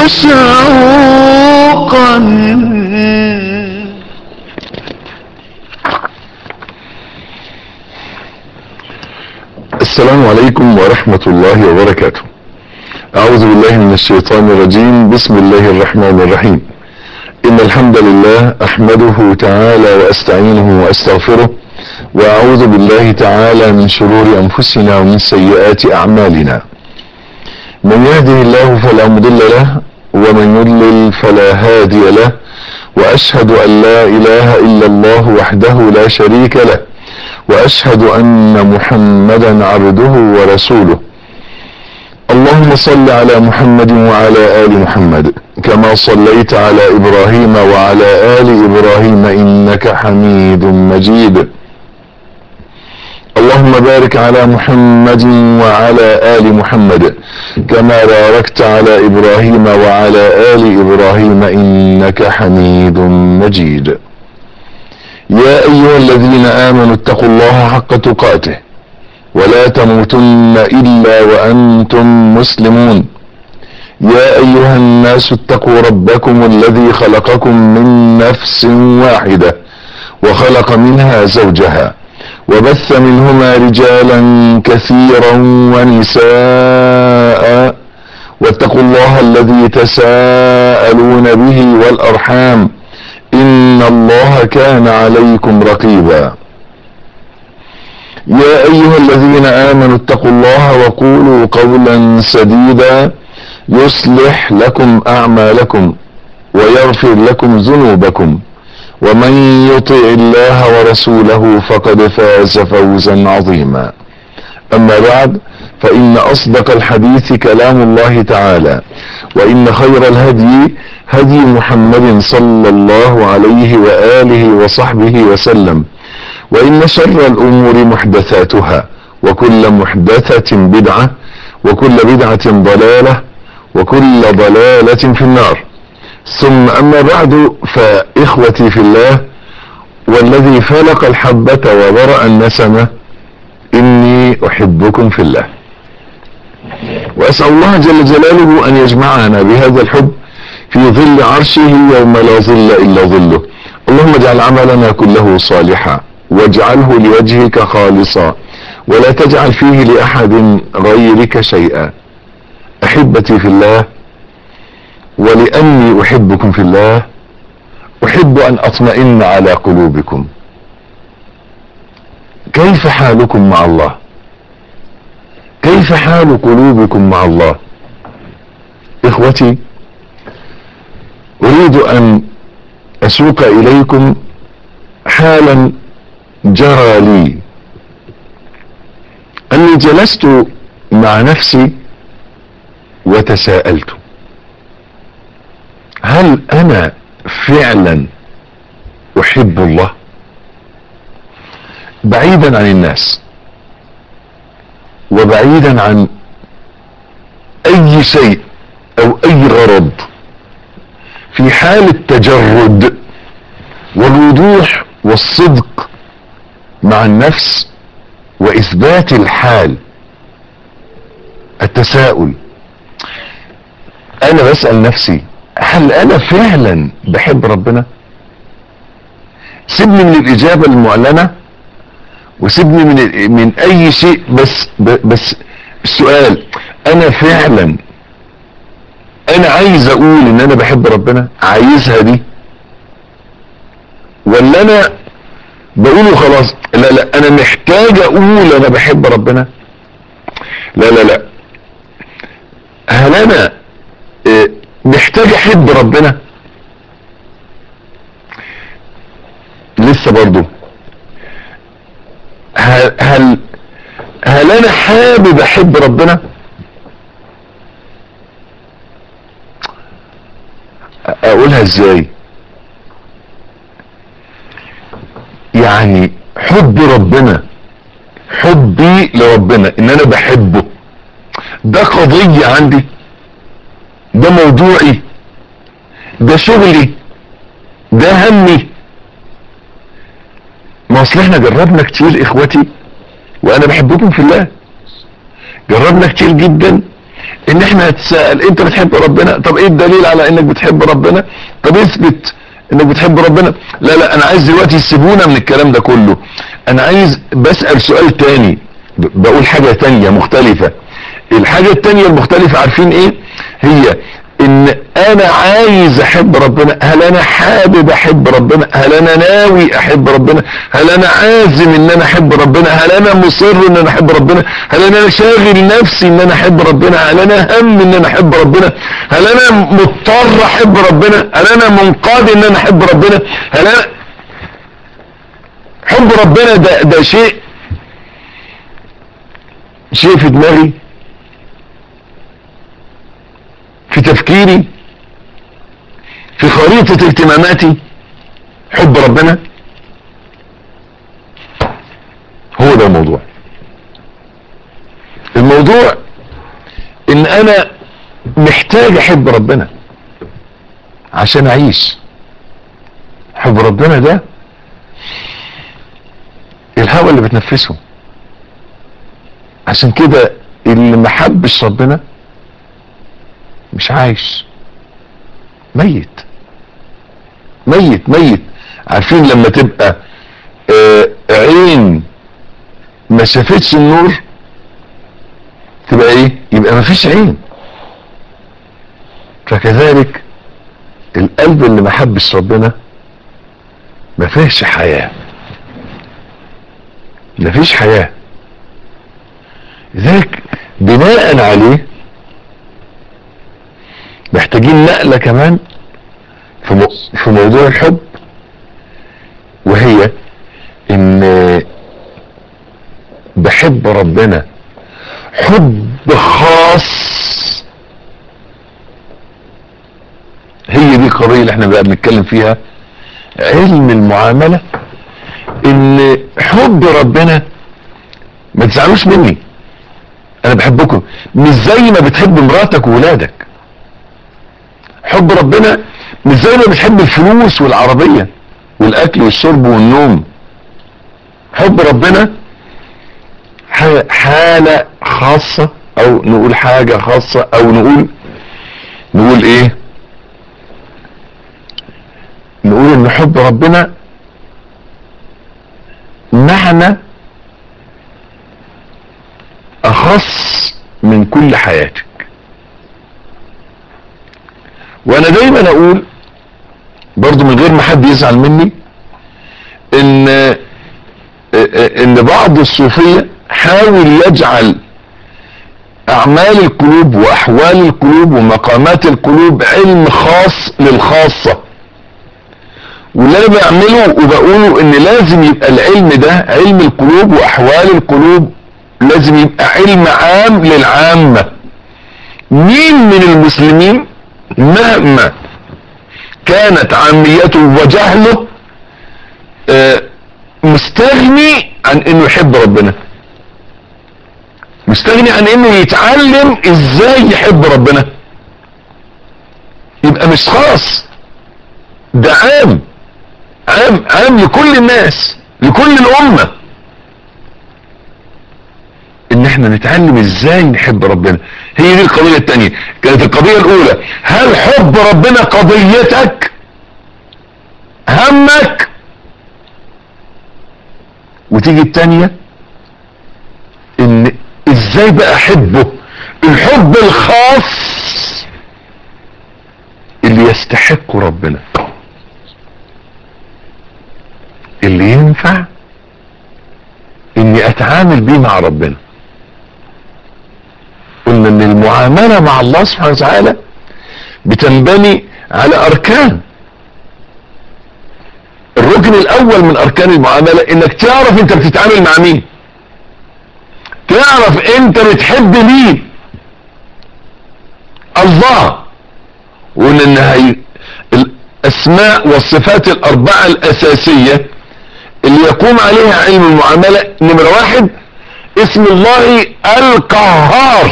شوقا السلام عليكم ورحمة الله وبركاته أعوذ بالله من الشيطان الرجيم بسم الله الرحمن الرحيم إن الحمد لله أحمده تعالى وأستعينه وأستغفره وأعوذ بالله تعالى من شرور أنفسنا ومن سيئات أعمالنا من يهده الله فلا مضل له ومن يضلل فلا هادي له وأشهد أن لا إله إلا الله وحده لا شريك له واشهد ان محمدا عبده ورسوله اللهم صل على محمد وعلى ال محمد كما صليت على ابراهيم وعلى ال ابراهيم انك حميد مجيد اللهم بارك على محمد وعلى ال محمد كما باركت على ابراهيم وعلى ال ابراهيم انك حميد مجيد يا ايها الذين امنوا اتقوا الله حق تقاته ولا تموتن الا وانتم مسلمون يا ايها الناس اتقوا ربكم الذي خلقكم من نفس واحدة وخلق منها زوجها وبث منهما رجالا كثيرا ونساء واتقوا الله الذي تساءلون به والارحام ان الله كان عليكم رقيبا يا ايها الذين امنوا اتقوا الله وقولوا قولا سديدا يصلح لكم اعمالكم ويغفر لكم ذنوبكم ومن يطع الله ورسوله فقد فاز فوزا عظيما اما بعد فان اصدق الحديث كلام الله تعالى وان خير الهدي هدي محمد صلى الله عليه وآله وصحبه وسلم وإن شر الأمور محدثاتها وكل محدثة بدعة وكل بدعة ضلالة وكل ضلالة في النار ثم أما بعد فإخوتي في الله والذي فلق الحبة وبرأ النسمة إني أحبكم في الله وأسأل الله جل جلاله أن يجمعنا بهذا الحب في ظل عرشه يوم لا ظل الا ظله اللهم اجعل عملنا كله صالحا واجعله لوجهك خالصا ولا تجعل فيه لاحد غيرك شيئا احبتي في الله ولاني احبكم في الله احب ان اطمئن على قلوبكم كيف حالكم مع الله كيف حال قلوبكم مع الله اخوتي اريد ان اسوق اليكم حالا جرى لي اني جلست مع نفسي وتساءلت هل انا فعلا احب الله بعيدا عن الناس وبعيدا عن اي شيء او اي غرض في حال التجرد والوضوح والصدق مع النفس واثبات الحال التساؤل انا بسأل نفسي هل انا فعلا بحب ربنا سيبني من الاجابة المعلنة وسيبني من من اي شيء بس بس السؤال انا فعلا انا عايز اقول ان انا بحب ربنا عايزها دي ولا انا بقوله خلاص لا لا انا محتاج اقول انا بحب ربنا لا لا لا هل انا اه محتاج احب ربنا لسه برضو هل هل هل انا حابب احب ربنا اقولها ازاي يعني حب ربنا حبي لربنا ان انا بحبه ده قضية عندي ده موضوعي ده شغلي ده همي ما اصل احنا جربنا كتير اخوتي وانا بحبكم في الله جربنا كتير جدا ان احنا نتساءل انت بتحب ربنا طب ايه الدليل على انك بتحب ربنا طب اثبت انك بتحب ربنا لا لا انا عايز دلوقتي سيبونا من الكلام ده كله انا عايز بسأل سؤال تاني ب- بقول حاجة تانية مختلفة الحاجة التانية المختلفة عارفين ايه هي ان انا عايز احب ربنا هل انا حابب احب ربنا هل انا ناوي احب ربنا هل انا عازم ان انا احب ربنا هل انا مصر ان انا احب ربنا هل انا شاغل نفسي ان انا احب ربنا هل انا هم ان انا احب ربنا هل انا مضطر احب ربنا هل انا منقاد ان انا احب ربنا هل انا حب ربنا ده ده شيء شيء في دماغي في تفكيري في خريطة اهتماماتي حب ربنا هو ده الموضوع الموضوع ان انا محتاج احب ربنا عشان اعيش حب ربنا ده الهوى اللي بتنفسه عشان كده اللي ما حبش ربنا مش عايش ميت ميت ميت عارفين لما تبقى آه عين ما شافتش النور تبقى ايه يبقى ما فيش عين فكذلك القلب اللي ما حبش ربنا ما فيهش حياة ما فيش حياة لذلك بناء عليه محتاجين نقلة كمان في, مو في موضوع الحب وهي ان بحب ربنا حب خاص هي دي القضية اللي احنا بقى بنتكلم فيها علم المعاملة ان حب ربنا ما تزعلوش مني انا بحبكم مش زي ما بتحب مراتك وولادك حب ربنا مش زي ما بتحب الفلوس والعربية والاكل والشرب والنوم حب ربنا حالة خاصة او نقول حاجة خاصة او نقول نقول ايه نقول ان حب ربنا معنى اخص من كل حياتك وانا دايما اقول برضو من غير ما حد يزعل مني ان ان بعض الصوفية حاول يجعل اعمال القلوب واحوال القلوب ومقامات القلوب علم خاص للخاصة واللي انا بعمله وبقوله ان لازم يبقى العلم ده علم القلوب واحوال القلوب لازم يبقى علم عام للعامة مين من المسلمين مهما كانت عاميته وجهله آه مستغني عن انه يحب ربنا مستغني عن انه يتعلم ازاي يحب ربنا يبقى مش خاص ده عام عام عام لكل الناس لكل الامة ان احنا نتعلم ازاي نحب ربنا هي دي القضية التانية كانت القضية الاولى هل حب ربنا قضيتك همك وتيجي التانية ان ازاي بقى احبه الحب الخاص اللي يستحق ربنا اللي ينفع اني اتعامل بيه مع ربنا قلنا ان المعاملة مع الله سبحانه وتعالى بتنبني على اركان الركن الاول من اركان المعاملة انك تعرف انت بتتعامل مع مين تعرف انت بتحب مين الله وقلنا ان هي الاسماء والصفات الاربعة الاساسية اللي يقوم عليها علم المعاملة نمرة واحد اسم الله القهار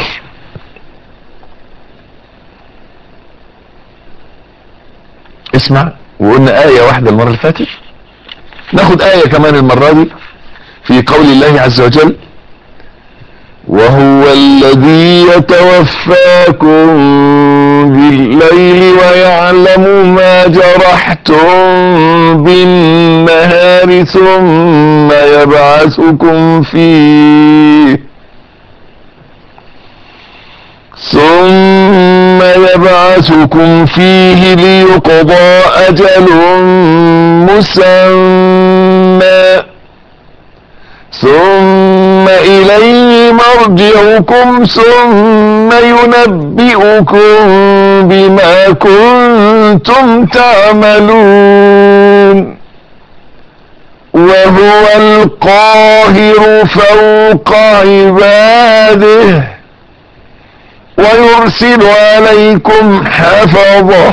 اسمع وقلنا آية واحدة المرة اللي فاتت ناخد آية كمان المرة دي في قول الله عز وجل وهو الذي يتوفاكم بالليل ويعلم ما جرحتم بالنهار ثم يبعثكم فيه ثم يبعثكم فيه ليقضى أجل مسمى ثم إليه مرجعكم ثم ينبئكم بما كنتم تعملون وهو القاهر فوق عباده ويرسل عليكم حفظه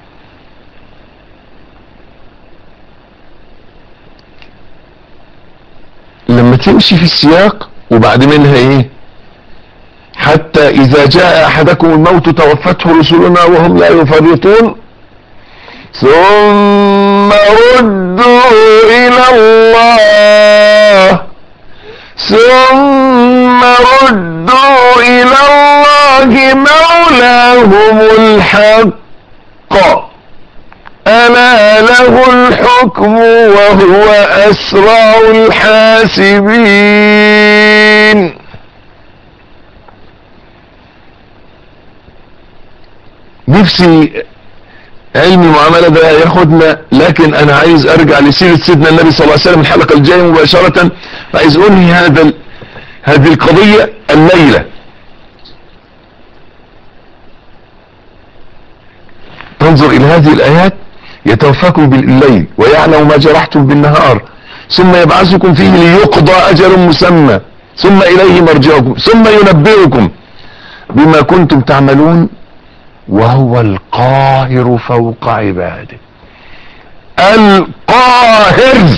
لما تمشي في السياق وبعد منها ايه حتى اذا جاء احدكم الموت توفته رسلنا وهم لا يفرطون ثم ردوا الى الله ثم ردوا الى الله مولاهم الحق ألا له الحكم وهو أسرع الحاسبين نفسي علم المعاملة ده ياخدنا لكن انا عايز ارجع لسيرة سيدنا النبي صلى الله عليه وسلم الحلقة الجاية مباشرة عايز انهي هذا ال... هذه القضية الليلة تنظر الى هذه الايات يتوفاكم بالليل ويعلم ما جرحتم بالنهار ثم يبعثكم فيه ليقضى اجل مسمى ثم اليه مرجعكم ثم ينبئكم بما كنتم تعملون وهو القاهر فوق عباده القاهر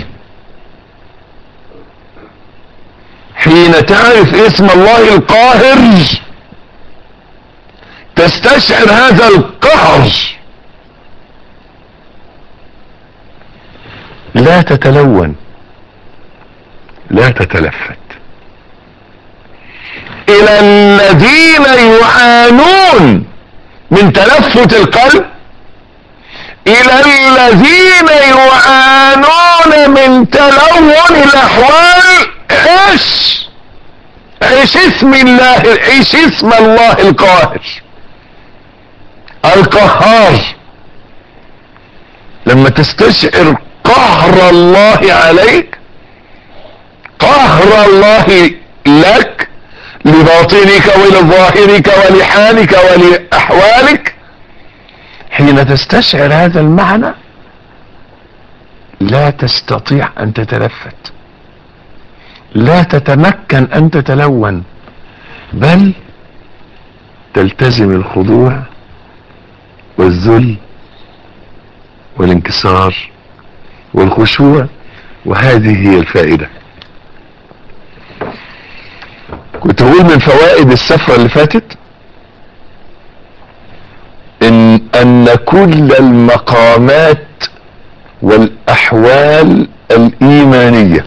حين تعرف اسم الله القاهر تستشعر هذا القهر لا تتلون لا تتلفت الى الذين يعانون من تلفت القلب الى الذين يعانون من تلون الاحوال عيش عيش اسم الله عيش اسم الله القاهر القهار لما تستشعر قهر الله عليك قهر الله لك لباطنك ولظاهرك ولحالك ولأحوالك حين تستشعر هذا المعنى لا تستطيع ان تتلفت لا تتمكن ان تتلون بل تلتزم الخضوع والذل والانكسار والخشوع وهذه هي الفائدة كنت اقول من فوائد السفرة اللي فاتت ان ان كل المقامات والاحوال الايمانية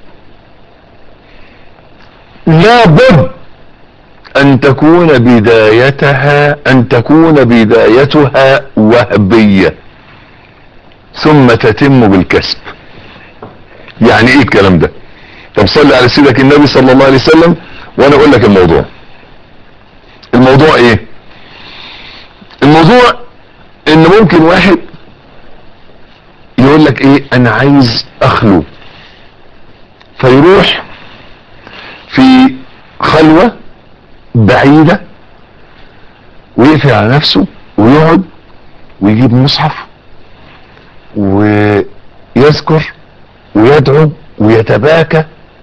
لابد ان تكون بدايتها ان تكون بدايتها وهبية ثم تتم بالكسب يعني ايه الكلام ده طب صلي على سيدك النبي صلى الله عليه وسلم وانا اقول لك الموضوع الموضوع ايه الموضوع ان ممكن واحد يقول لك ايه انا عايز اخلو فيروح في خلوة بعيدة ويقفل على نفسه ويقعد ويجيب مصحف ويذكر ويدعو ويتباكى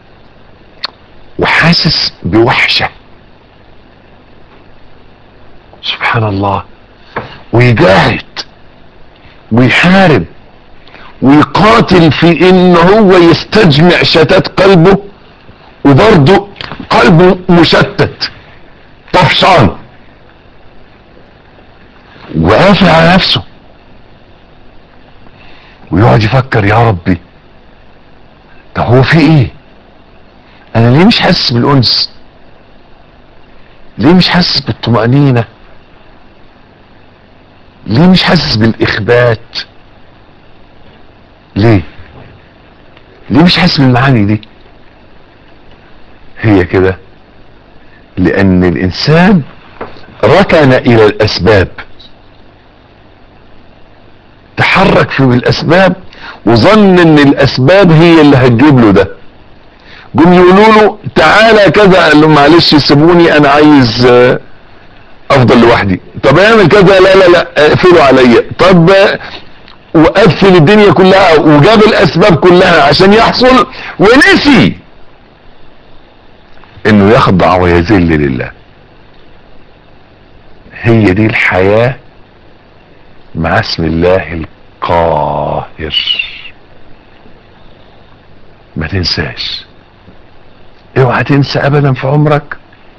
وحاسس بوحشة سبحان الله ويجاهد ويحارب ويقاتل في ان هو يستجمع شتات قلبه وبرضه قلبه مشتت طفشان وقافل على نفسه ويقعد يفكر يا ربي طب هو في ايه انا ليه مش حاسس بالانس ليه مش حاسس بالطمأنينة ليه مش حاسس بالإخبات ليه ليه مش حاسس بالمعاني دي هي كده لأن الإنسان ركن إلى الأسباب تحرك في بالأسباب وظن إن الأسباب هي اللي هتجيب له ده جم يقولوا له تعالى كذا قال لهم معلش سيبوني انا عايز آه، افضل لوحدي طب اعمل كذا لا لا لا اقفلوا عليا طب آه، وقفل الدنيا كلها وجاب الاسباب كلها عشان يحصل ونسي انه يخضع ويذل لله هي دي الحياة مع اسم الله القاهر ما تنساش اوعى تنسى ابدا في عمرك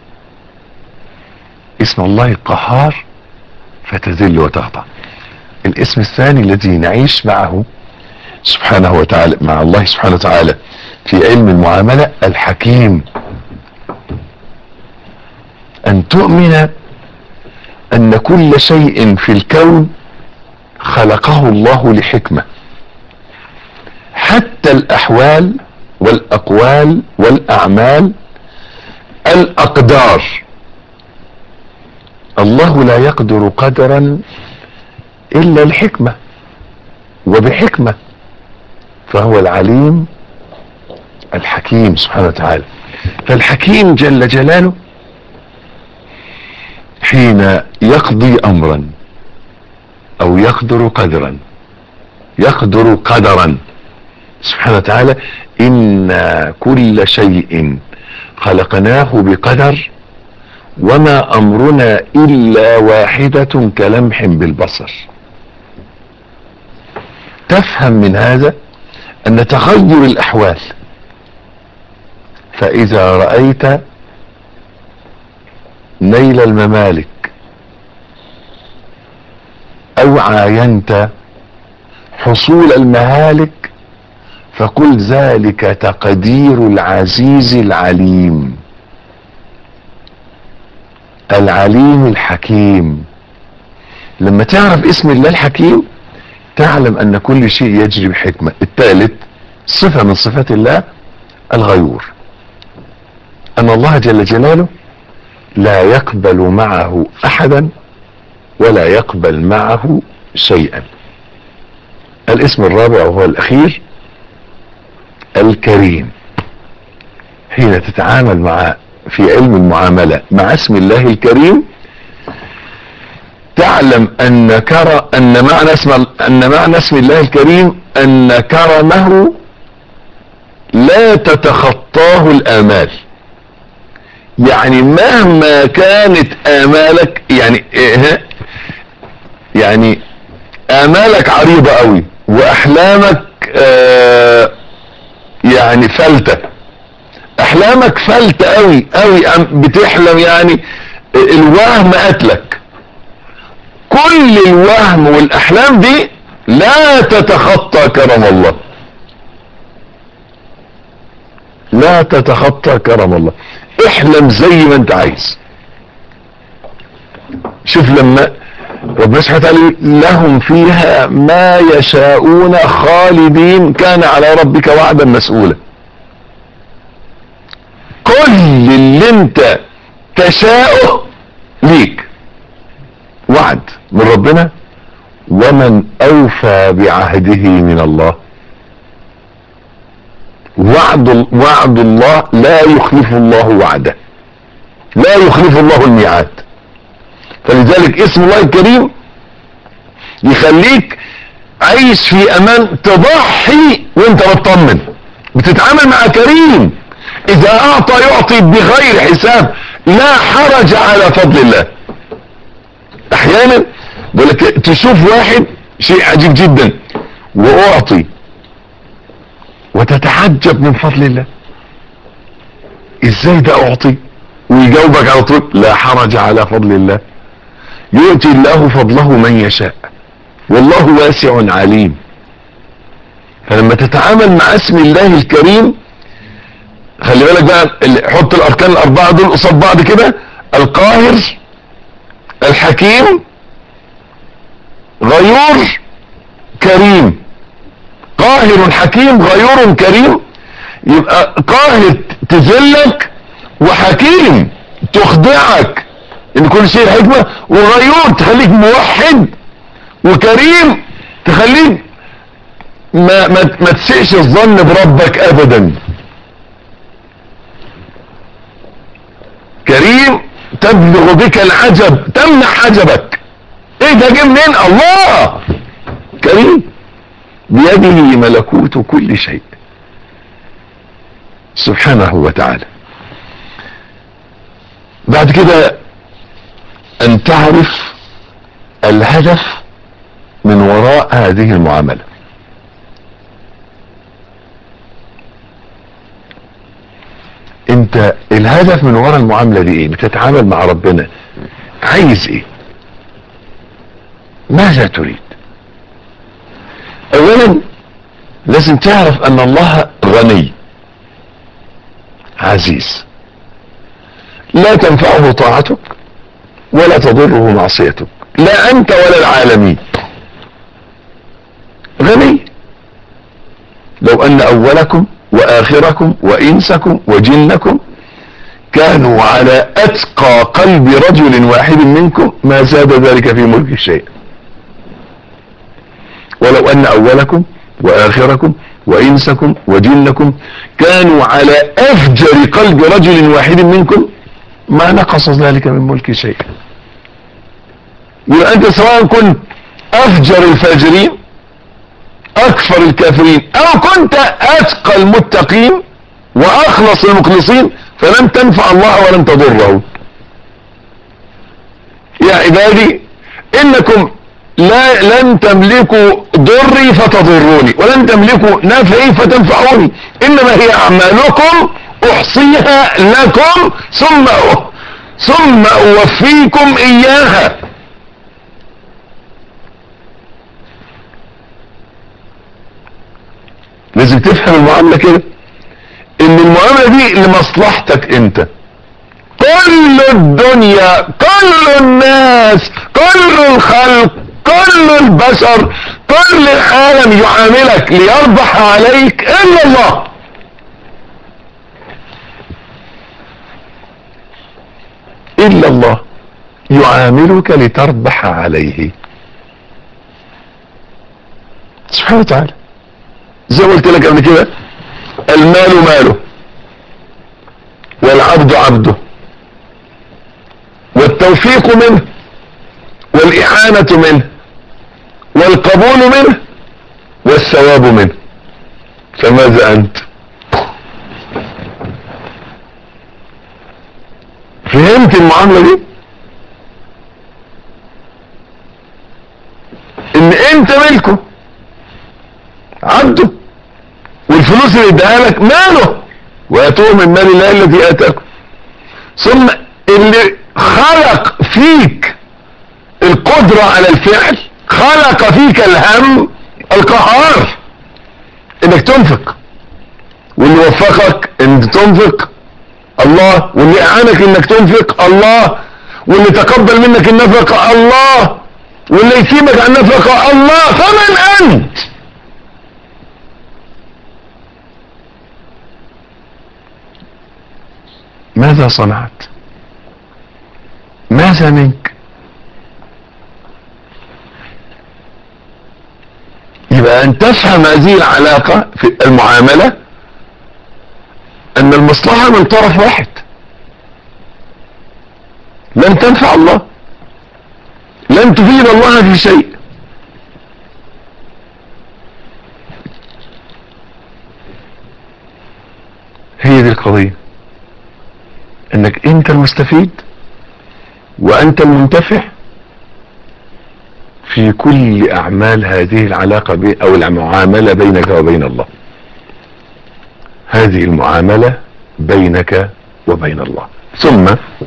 اسم الله القهار فتذل وتخضع الاسم الثاني الذي نعيش معه سبحانه وتعالى مع الله سبحانه وتعالى في علم المعاملة الحكيم ان تؤمن ان كل شيء في الكون خلقه الله لحكمة حتى الاحوال والاقوال والاعمال الاقدار الله لا يقدر قدرا الا الحكمة وبحكمة فهو العليم الحكيم سبحانه وتعالى فالحكيم جل جلاله حين يقضي امرا او يقدر قدرا يقدر قدرا سبحانه وتعالى ان كل شيء خلقناه بقدر وما امرنا الا واحدة كلمح بالبصر تفهم من هذا ان تغير الاحوال فاذا رأيت نيل الممالك او عاينت حصول المهالك فقل ذلك تقدير العزيز العليم العليم الحكيم لما تعرف اسم الله الحكيم تعلم ان كل شيء يجري بحكمة الثالث صفة من صفات الله الغيور ان الله جل جلاله لا يقبل معه احدا ولا يقبل معه شيئا الاسم الرابع وهو الاخير الكريم حين تتعامل مع في علم المعاملة مع اسم الله الكريم تعلم ان كر ان معنى اسم ان معنى اسم الله الكريم ان كرمه لا تتخطاه الامال يعني مهما كانت امالك يعني إيه يعني امالك عريضة قوي واحلامك آه يعني فلتة احلامك فلتة قوي قوي بتحلم يعني الوهم قتلك كل الوهم والاحلام دي لا تتخطى كرم الله لا تتخطى كرم الله احلم زي ما انت عايز شوف لما ربنا سبحانه وتعالى لهم فيها ما يشاءون خالدين كان على ربك وعدا مسؤولا كل اللي انت تشاءه ليك وعد من ربنا ومن اوفى بعهده من الله وعد وعد الله لا يخلف الله وعده لا يخلف الله الميعاد فلذلك اسم الله الكريم يخليك عايش في امان تضحي وانت مطمن بتتعامل مع كريم اذا اعطى يعطي بغير حساب لا حرج على فضل الله احيانا بقول لك تشوف واحد شيء عجيب جدا واعطي وتتعجب من فضل الله ازاي ده اعطي ويجاوبك على طول لا حرج على فضل الله يؤتي الله فضله من يشاء والله واسع عليم فلما تتعامل مع اسم الله الكريم خلي بالك بقى حط الاركان الاربعه دول قصاد بعض كده القاهر الحكيم غيور كريم قاهر حكيم غيور كريم يبقى قاهر تذلك وحكيم تخضعك ان كل شيء حكمة وغيور تخليك موحد وكريم تخليك ما, ما, ما تسيئش الظن بربك ابدا كريم تبلغ بك العجب تمنح عجبك ايه ده جه منين الله كريم بيده ملكوت كل شيء سبحانه وتعالى بعد كده ان تعرف الهدف من وراء هذه المعاملة انت الهدف من وراء المعاملة دي ايه بتتعامل مع ربنا عايز ايه ماذا تريد اولا لازم تعرف ان الله غني عزيز لا تنفعه طاعتك ولا تضره معصيتك لا انت ولا العالمين غني لو ان اولكم واخركم وانسكم وجنكم كانوا على اتقى قلب رجل واحد منكم ما زاد ذلك في ملك شيء ولو ان اولكم واخركم وانسكم وجنكم كانوا على افجر قلب رجل واحد منكم ما نقص ذلك من ملك شيء يبقى انت سواء كنت افجر الفاجرين اكفر الكافرين او كنت اتقى المتقين واخلص المخلصين فلن تنفع الله ولن تضره يا عبادي انكم لا لن تملكوا ضري فتضروني ولن تملكوا نفعي فتنفعوني انما هي اعمالكم احصيها لكم ثم ثم اوفيكم اياها لازم تفهم المعاملة كده ان المعاملة دي لمصلحتك انت كل الدنيا كل الناس كل الخلق كل البشر كل العالم يعاملك ليربح عليك الا الله الا الله يعاملك لتربح عليه سبحانه وتعالى زي ما قلت لك قبل كده المال ماله والعبد عبده والتوفيق منه والإعانة منه والقبول منه والثواب منه فماذا أنت فهمت المعاملة دي ان انت ملكه عبده والفلوس اللي اداها لك ماله واتوه من مال الله الذي اتاكم ثم اللي خلق فيك القدرة على الفعل خلق فيك الهم القهار انك تنفق واللي وفقك ان تنفق الله واللي اعانك انك تنفق الله واللي تقبل منك النفقة الله واللي يسيبك عن النفقة الله فمن انت ماذا صنعت ماذا منك يبقى ان تفهم هذه العلاقة في المعاملة ان المصلحة من طرف واحد لن تنفع الله لن تفيد الله في شيء هي دي القضية انك انت المستفيد وانت المنتفع في كل اعمال هذه العلاقة بي او المعاملة بينك وبين الله هذه المعاملة بينك وبين الله ثم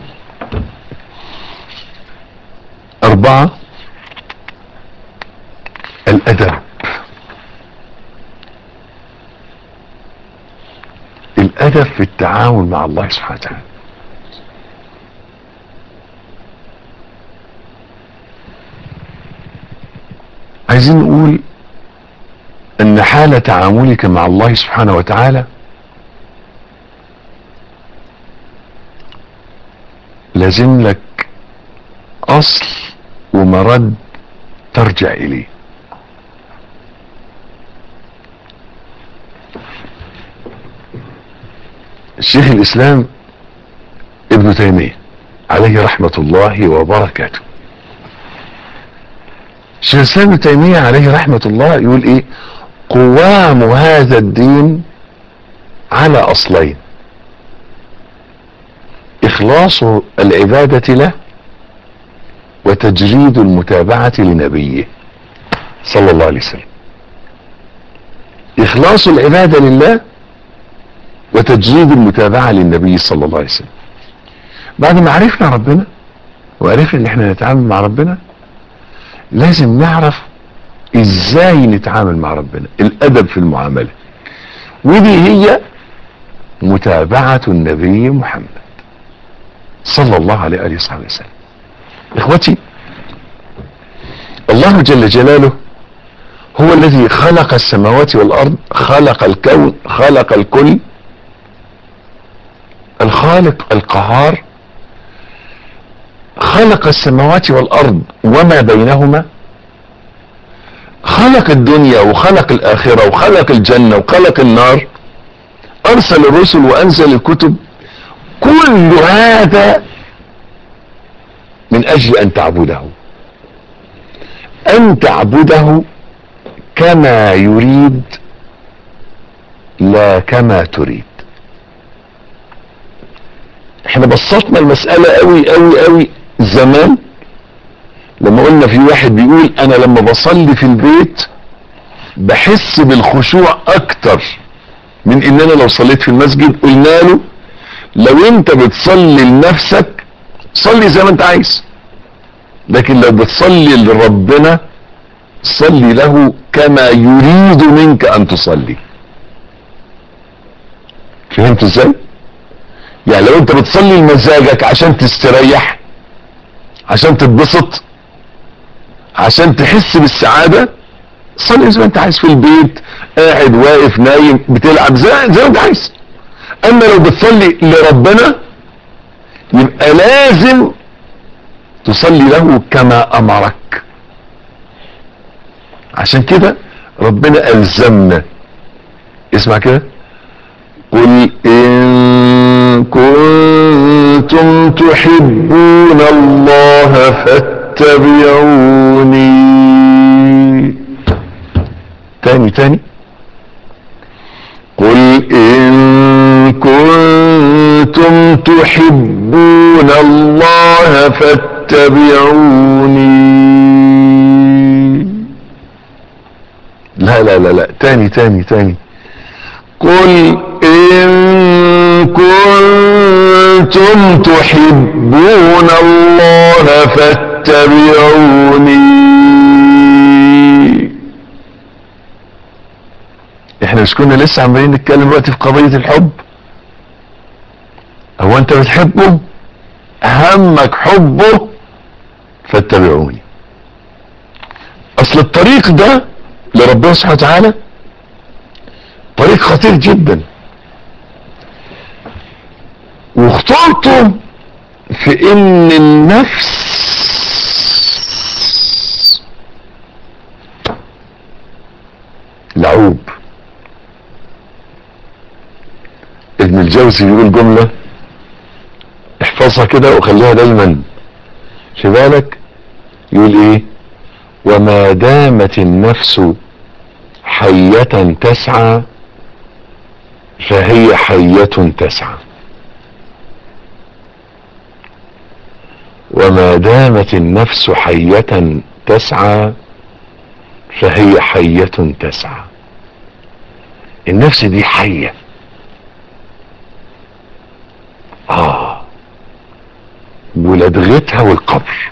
اربعة الادب الادب في التعامل مع الله سبحانه وتعالى عايزين نقول ان حال تعاملك مع الله سبحانه وتعالى لازم لك اصل ومرد ترجع اليه شيخ الاسلام ابن تيمية عليه رحمة الله وبركاته شيخ الاسلام ابن تيمية عليه رحمة الله يقول ايه قوام هذا الدين على اصلين اخلاص العبادة له وتجريد المتابعة لنبيه صلى الله عليه وسلم اخلاص العبادة لله وتجريد المتابعة للنبي صلى الله عليه وسلم بعد ما عرفنا ربنا وعرفنا ان احنا نتعامل مع ربنا لازم نعرف ازاي نتعامل مع ربنا الادب في المعاملة ودي هي متابعة النبي محمد صلى الله عليه وآله وصحبه وسلم اخوتي الله جل جلاله هو الذي خلق السماوات والارض خلق الكون خلق الكل الخالق القهار خلق السماوات والارض وما بينهما خلق الدنيا وخلق الاخرة وخلق الجنة وخلق النار ارسل الرسل وانزل الكتب كل هذا من اجل ان تعبده ان تعبده كما يريد لا كما تريد احنا بسطنا المسألة قوي قوي قوي زمان لما قلنا في واحد بيقول انا لما بصلي في البيت بحس بالخشوع اكتر من ان انا لو صليت في المسجد قلنا له لو انت بتصلي لنفسك صلي زي ما انت عايز لكن لو بتصلي لربنا صلي له كما يريد منك ان تصلي فهمت ازاي يعني لو انت بتصلي لمزاجك عشان تستريح عشان تتبسط عشان تحس بالسعادة صلي زي ما انت عايز في البيت قاعد واقف نايم بتلعب زي, زي ما انت عايز اما لو بتصلي لربنا يبقى لازم تصلي له كما امرك عشان كده ربنا الزمنا اسمع كده قل ان كنتم تحبون الله فاتبعوني تاني تاني قل ان كنتم تحبون الله فاتبعوني لا لا لا لا تاني تاني تاني قل إن كنتم تحبون الله فاتبعوني احنا مش كنا لسه عمالين نتكلم دلوقتي في قضية الحب هو انت بتحبه همك حبه فاتبعوني اصل الطريق ده لربنا سبحانه وتعالى طريق خطير جدا وخطورته في ان النفس لعوب ابن الجوزي بيقول جملة احفظها كده وخليها دايما في بالك يقول ايه وما دامت النفس حية تسعى فهي حية تسعى وما دامت النفس حية تسعى فهي حية تسعى النفس دي حية اه ولدغتها والقبر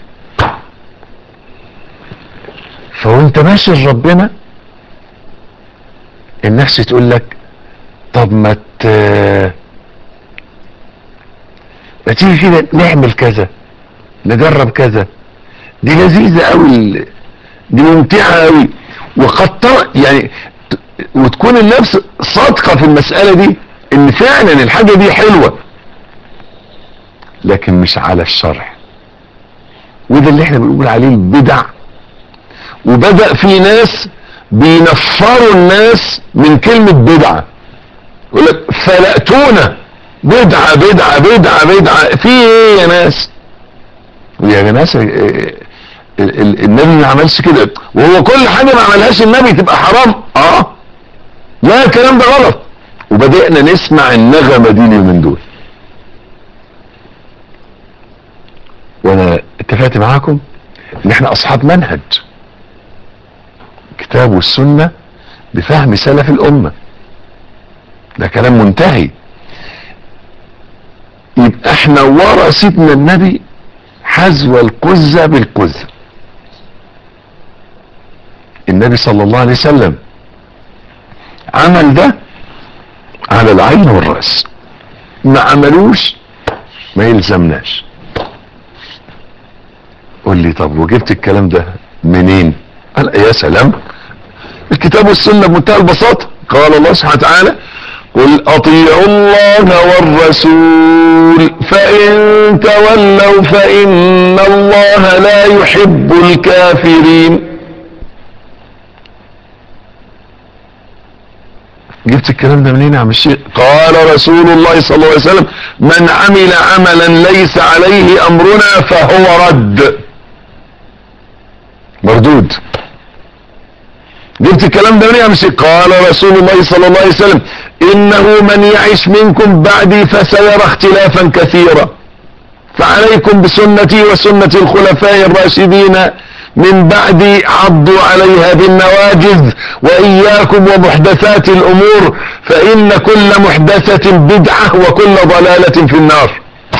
فوانت ماشي لربنا النفس تقول لك طب ما ت... ما تيجي كده نعمل كذا نجرب كذا دي لذيذة قوي ال... دي ممتعة قوي وقد تر- يعني ت- وتكون النفس صادقة في المسألة دي ان فعلا الحاجة دي حلوة لكن مش على الشرع وده اللي احنا بنقول عليه البدع وبدأ في ناس بينفروا الناس من كلمة بدعة يقول لك فلقتونا بدعة بدعة بدعة بدعة في ايه يا ناس ويا ناس اه، ال- ال- النبي ما عملش كده وهو كل حاجة ما عملهاش النبي تبقى حرام اه لا الكلام ده غلط وبدأنا نسمع النغمة دي اليومين دول وانا اتفقت معاكم ان احنا اصحاب منهج الكتاب والسنة بفهم سلف الامة ده كلام منتهي يبقى احنا ورا سيدنا النبي حذو القزة بالقزة النبي صلى الله عليه وسلم عمل ده على العين والرأس ما عملوش ما يلزمناش قول لي طب وجبت الكلام ده منين قال يا سلام الكتاب والسنة بمنتهى البساطة قال الله سبحانه وتعالى قل اطيعوا الله والرسول فان تولوا فان الله لا يحب الكافرين جبت الكلام ده منين يا عم الشيخ قال رسول الله صلى الله عليه وسلم من عمل عملا ليس عليه امرنا فهو رد مردود جبت الكلام ده منين يا عم الشيخ قال رسول الله صلى الله عليه وسلم انه من يعش منكم بعدي فسيرى اختلافا كثيرا فعليكم بسنتي وسنة الخلفاء الراشدين من بعدي عضوا عليها بالنواجذ واياكم ومحدثات الامور فان كل محدثة بدعة وكل ضلالة في النار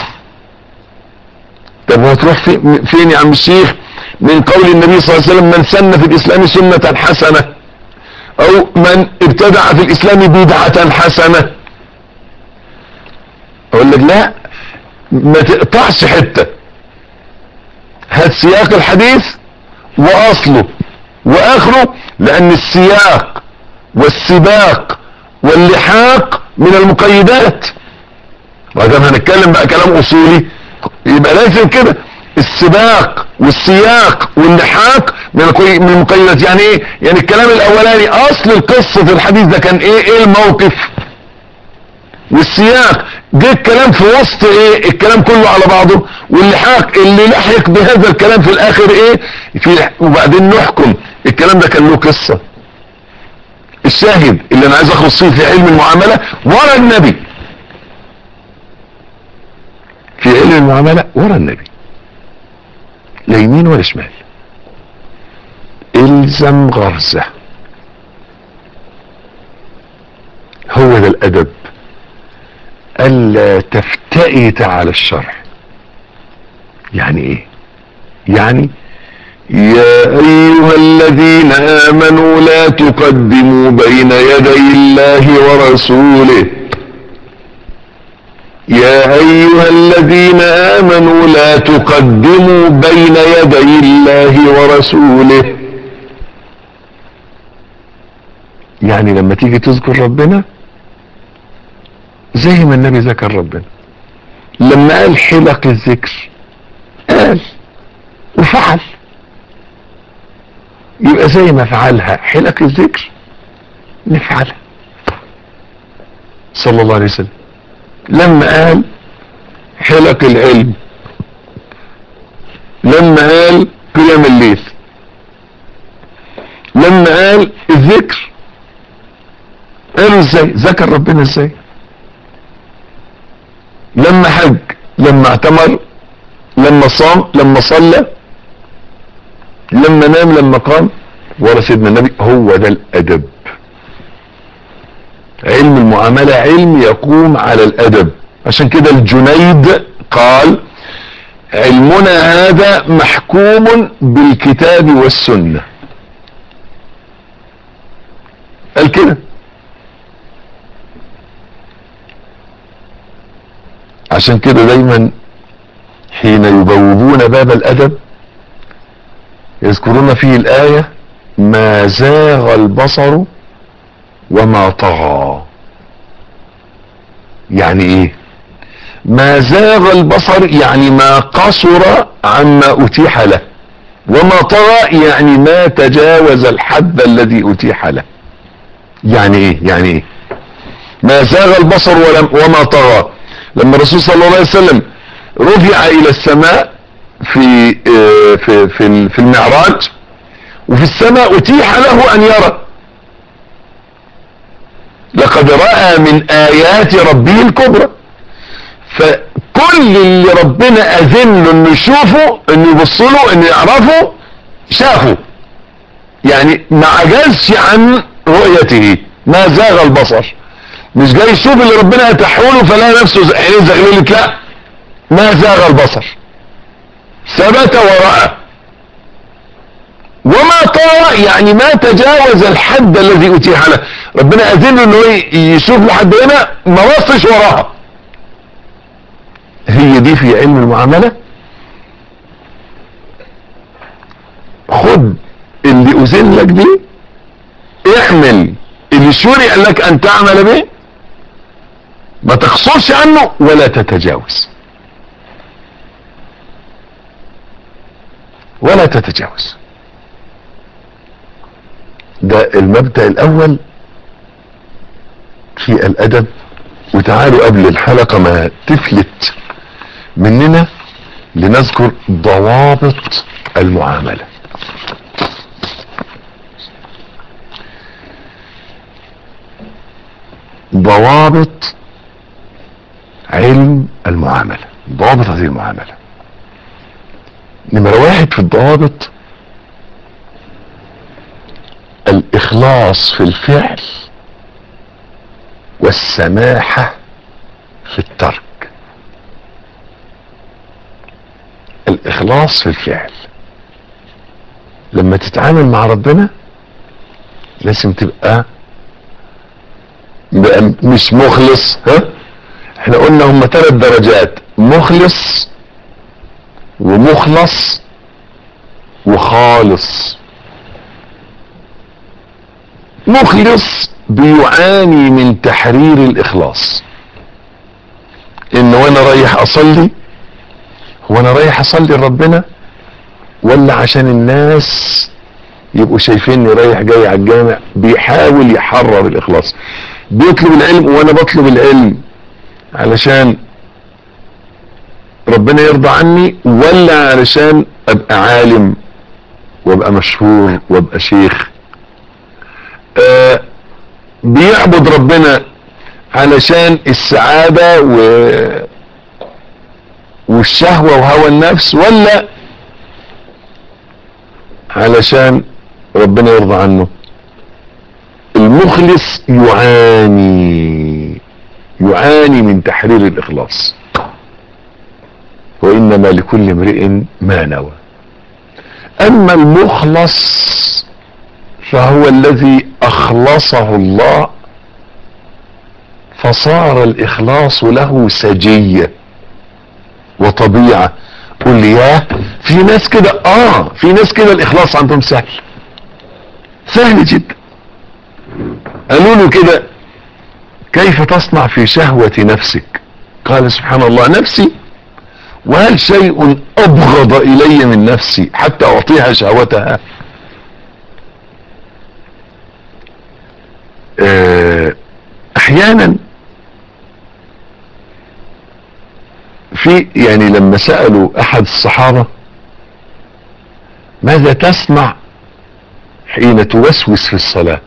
طب هتروح في- فين يا عم الشيخ من قول النبي صلى الله عليه وسلم من سن في الاسلام سنة حسنة او من ابتدع في الاسلام بدعة حسنة اقول لك لا ما تقطعش حتة هات سياق الحديث واصله واخره لان السياق والسباق واللحاق من المقيدات وادام هنتكلم بقى كلام اصولي يبقى لازم كده السباق والسياق واللحاق من القي- من المقيدات يعني ايه يعني الكلام الاولاني اصل القصه في الحديث ده كان ايه ايه الموقف والسياق جه الكلام في وسط ايه الكلام كله على بعضه واللحاق اللي لحق بهذا الكلام في الاخر ايه في وبعدين نحكم الكلام ده كان له قصه الشاهد اللي انا عايز اخلص فيه في علم المعامله ورا النبي في علم المعامله ورا النبي لا يمين ولا شمال الزم غرزه هو ده الادب الا تفتئت على الشرع يعني ايه يعني يا ايها الذين امنوا لا تقدموا بين يدي الله ورسوله يا ايها الذين امنوا لا تقدموا بين يدي الله ورسوله يعني لما تيجي تذكر ربنا زي ما النبي ذكر ربنا لما قال حلق الذكر قال وفعل يبقى زي ما فعلها حلق الذكر نفعلها صلى الله عليه وسلم لما قال حلق العلم لما قال قيام الليل لما قال الذكر قالوا ازاي ذكر ربنا ازاي لما حج لما اعتمر لما صام لما صلى لما نام لما قام ورا سيدنا النبي هو ده الادب علم المعاملة علم يقوم على الادب عشان كده الجنيد قال علمنا هذا محكوم بالكتاب والسنة قال كده عشان كده دايما حين يبوبون باب الادب يذكرون فيه الآية ما زاغ البصر وما طغى يعني ايه ما زاغ البصر يعني ما قصر عما اتيح له وما طغى يعني ما تجاوز الحد الذي اتيح له يعني ايه يعني ايه ما زاغ البصر ولم وما طغى لما الرسول صلى الله عليه وسلم رفع الى السماء في في في, في المعراج وفي السماء اتيح له ان يرى لقد رأى من آيات ربه الكبرى فكل اللي ربنا أذن له انه يشوفه انه يبص له انه يعرفه شافه يعني ما عجزش عن رؤيته ما زاغ البصر مش جاي يشوف اللي ربنا اتاحه له فلا نفسه عينيه زغللت لا ما زاغ البصر ثبت ورأى وما طغى يعني ما تجاوز الحد الذي اتيح له ربنا اذن له انه يشوف لحد هنا ما بصش وراها هي دي في علم المعاملة خد اللي اذن لك دي اعمل اللي شرع لك ان تعمل به ما تقصرش عنه ولا تتجاوز ولا تتجاوز ده المبدأ الاول في الادب وتعالوا قبل الحلقة ما تفلت مننا لنذكر ضوابط المعاملة ضوابط علم المعاملة ضوابط هذه المعاملة نمرة واحد في الضوابط الاخلاص في الفعل والسماحة في الترك الاخلاص في الفعل لما تتعامل مع ربنا لازم تبقى مش مخلص ها احنا قلنا هم ثلاث درجات مخلص ومخلص وخالص مخلص بيعاني من تحرير الاخلاص ان وانا رايح اصلي هو انا رايح اصلي لربنا ولا عشان الناس يبقوا شايفيني رايح جاي على الجامع بيحاول يحرر الاخلاص بيطلب العلم وانا بطلب العلم علشان ربنا يرضى عني ولا علشان ابقى عالم وابقى مشهور وابقى شيخ آه بيعبد ربنا علشان السعادة و والشهوة وهوى النفس ولا علشان ربنا يرضى عنه المخلص يعاني يعاني من تحرير الاخلاص وانما لكل امرئ ما نوى اما المخلص فهو الذي اخلصه الله فصار الاخلاص له سجية وطبيعة قل لي ياه في ناس كده اه في ناس كده الاخلاص عندهم سهل سهل جدا قالوا له كده كيف تصنع في شهوة نفسك قال سبحان الله نفسي وهل شيء ابغض الي من نفسي حتى اعطيها شهوتها احيانا في يعني لما سألوا احد الصحابة ماذا تصنع حين توسوس في الصلاة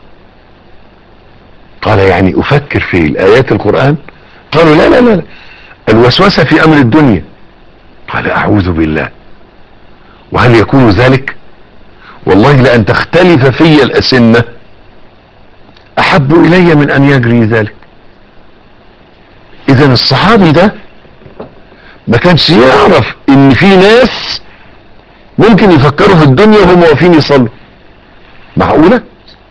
قال يعني افكر في الايات القرآن قالوا لا لا لا الوسوسة في امر الدنيا قال اعوذ بالله وهل يكون ذلك والله لان تختلف في الاسنة احب الي من ان يجري ذلك اذا الصحابي ده ما كانش يعرف ان في ناس ممكن يفكروا في الدنيا وهم واقفين يصلوا معقولة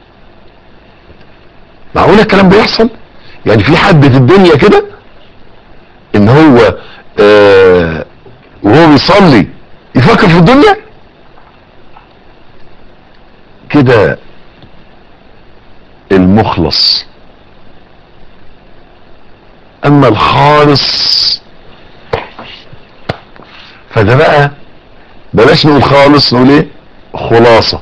معقولة الكلام بيحصل يعني في حد في الدنيا كده ان هو آه وهو بيصلي يفكر في الدنيا كده المخلص اما الخالص فده بقى بلاش نقول خالص نقول ايه خلاصة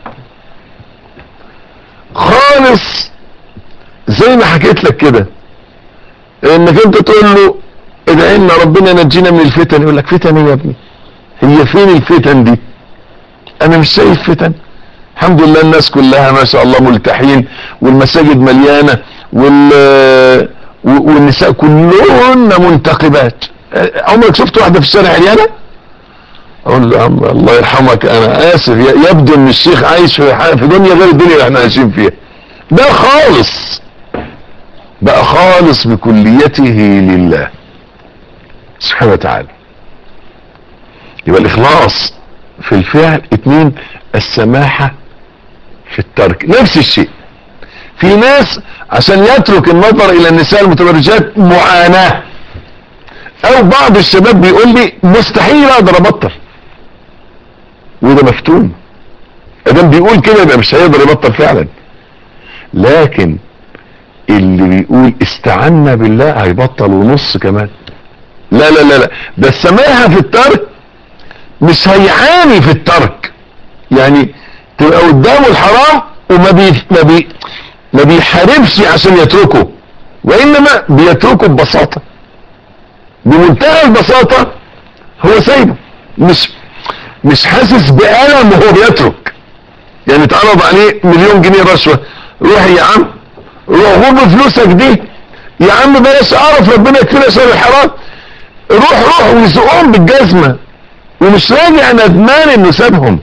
خالص زي ما حكيت لك كده انك انت تقول له ادعي لنا ربنا ينجينا من الفتن يقول لك فتن ايه يا ابني هي فين الفتن دي انا مش شايف فتن الحمد لله الناس كلها ما شاء الله ملتحين والمساجد مليانة وال والنساء كلهن منتقبات عمرك شفت واحدة في الشارع عريانة اقول له عم الله يرحمك انا اسف يبدو ان الشيخ عايش في في دنيا غير الدنيا اللي احنا عايشين فيها ده خالص بقى خالص بكليته لله سبحانه وتعالى يبقى الاخلاص في الفعل اتنين السماحة في الترك نفس الشيء في ناس عشان يترك النظر الى النساء المتبرجات معاناة او بعض الشباب بيقول لي مستحيل اقدر ابطل وده مفتون ادام بيقول كده يبقى مش هيقدر يبطل فعلا لكن اللي بيقول استعنا بالله هيبطل ونص كمان لا لا لا لا ده السماحة في الترك مش هيعاني في الترك يعني تبقى قدامه الحرام وما بي ما بي ما بيحاربش عشان يتركه وانما بيتركه ببساطة بمنتهى البساطة هو سايبه مش مش حاسس بألم وهو بيترك يعني اتعرض عليه مليون جنيه رشوة روح يا عم روح خد فلوسك دي يا عم بلاش اعرف ربنا يكفينا شر الحرام روح روح ويزقهم بالجزمة ومش راجع ندمان انه سابهم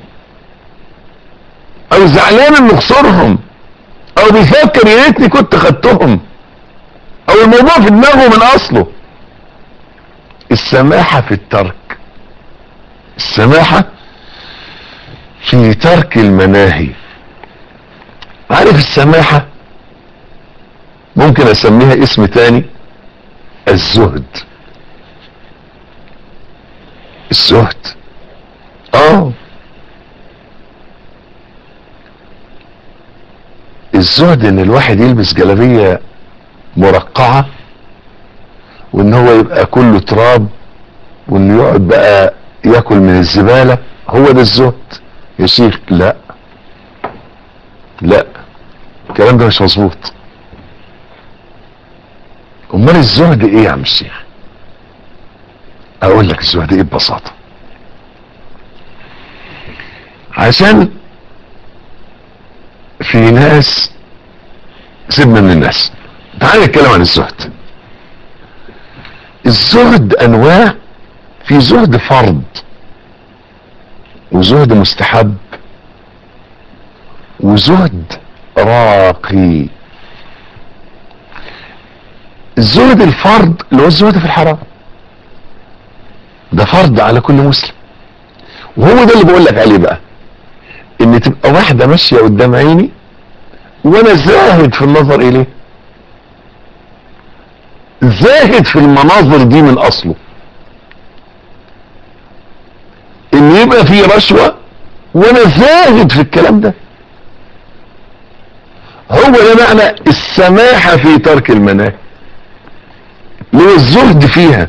او زعلان انه خسرهم او بيفكر يا ريتني كنت خدتهم او الموضوع في دماغه من اصله السماحة في الترك السماحة في ترك المناهي عارف السماحة ممكن اسميها اسم تاني الزهد الزهد اه الزهد ان الواحد يلبس جلابية مرقعة وان هو يبقى كله تراب وانه يقعد بقى ياكل من الزبالة هو ده الزهد يا شيخ لا لا الكلام ده مش مظبوط امال الزهد ايه يا عم الشيخ اقول لك الزهد ايه ببساطة عشان في ناس سيبنا من الناس تعال نتكلم عن الزهد الزهد انواع في زهد فرض وزهد مستحب وزهد راقي الزهد الفرض اللي هو الزهد في الحرام ده فرض على كل مسلم وهو ده اللي بقول لك عليه بقى ان تبقى واحدة ماشية قدام عيني وانا زاهد في النظر اليه زاهد في المناظر دي من اصله ان يبقى في رشوة وانا زاهد في الكلام ده هو ده معنى السماحة في ترك المناهي اللي هو الزهد فيها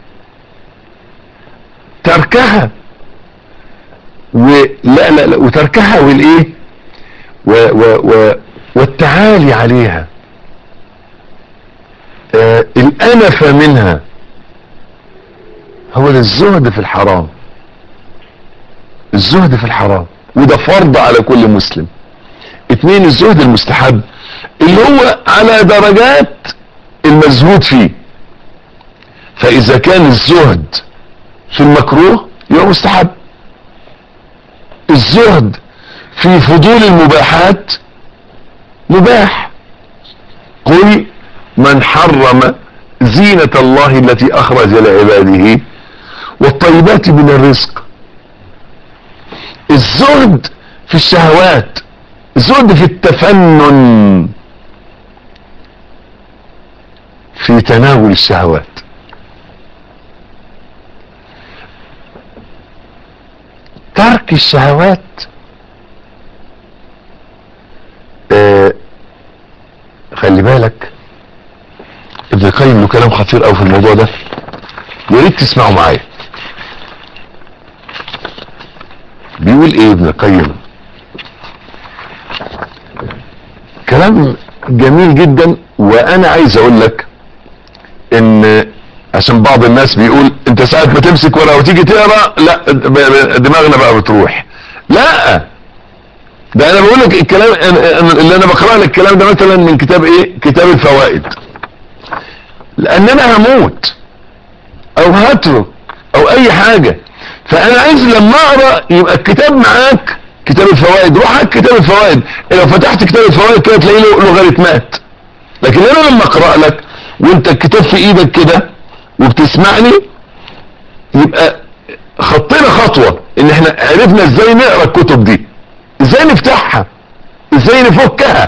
تركها ولا لا لا وتركها والايه و و و والتعالي عليها آه الانف منها هو ده الزهد في الحرام الزهد في الحرام وده فرض على كل مسلم اتنين الزهد المستحب اللي هو على درجات المزهود فيه فاذا كان الزهد في المكروه يبقى مستحب الزهد في فضول المباحات مباح قل من حرم زينة الله التي اخرج لعباده والطيبات من الرزق الزهد في الشهوات زهد في التفنن في تناول الشهوات ترك الشهوات خلي بالك ابن القيم له كلام خطير قوي في الموضوع ده يا ريت تسمعوا معايا بيقول ايه ابن القيم كلام جميل جدا وانا عايز اقول لك ان عشان بعض الناس بيقول انت ساعة ما تمسك ورقة وتيجي تقرا لا دماغنا بقى بتروح لا ده انا بقول لك الكلام اللي انا بقرا لك الكلام ده مثلا من كتاب ايه كتاب الفوائد لان انا هموت او هترك او اي حاجة فانا عايز لما اقرا يبقى الكتاب معاك كتاب الفوائد روح على كتاب الفوائد لو فتحت كتاب الفوائد كده تلاقي له لوغاريتمات لكن انا لما اقرا لك وانت الكتاب في ايدك كده وبتسمعني يبقى خطينا خطوة ان احنا عرفنا ازاي نقرا الكتب دي ازاي نفتحها ازاي نفكها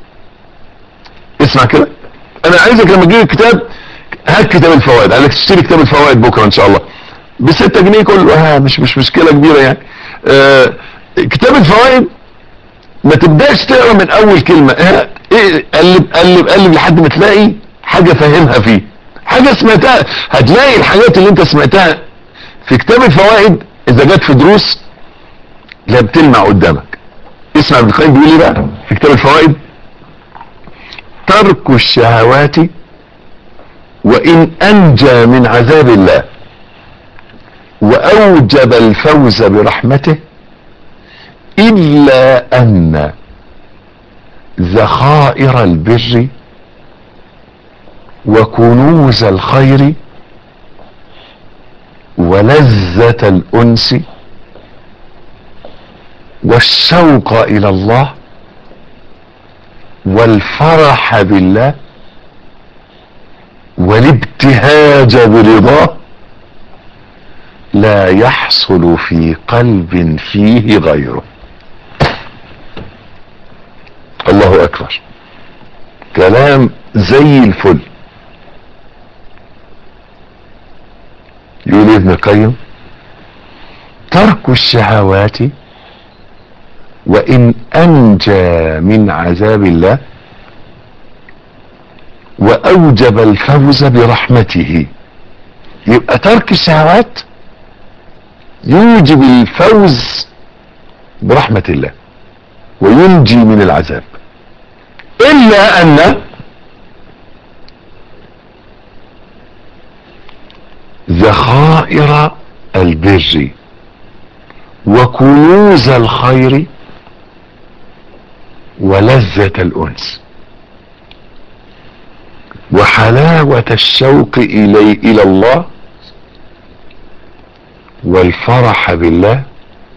اسمع كده انا عايزك لما تجيب الكتاب هات كتاب الفوائد عايزك تشتري كتاب الفوائد بكره ان شاء الله ب 6 جنيه كله آه مش مش مشكله كبيره يعني آه كتاب الفوائد ما تبداش تقرا من اول كلمه آه ايه قلب قلب قلب لحد ما تلاقي حاجه فاهمها فيه حاجه سمعتها هتلاقي الحاجات اللي انت سمعتها في كتاب الفوائد اذا جت في دروس لا بتلمع قدامك اسمع ابن القيم بيقول ايه بقى في كتاب الفوائد ترك الشهوات وان انجى من عذاب الله واوجب الفوز برحمته الا ان ذخائر البر وكنوز الخير ولذة الأنس والشوق إلى الله والفرح بالله والابتهاج برضاه لا يحصل في قلب فيه غيره الله أكبر كلام زي الفل يقول ابن القيم ترك الشهوات وان انجى من عذاب الله واوجب الفوز برحمته يبقى ترك الشهوات يوجب الفوز برحمة الله وينجي من العذاب الا ان ذخائر البر وكنوز الخير ولذة الأنس وحلاوة الشوق إلي إلى الله والفرح بالله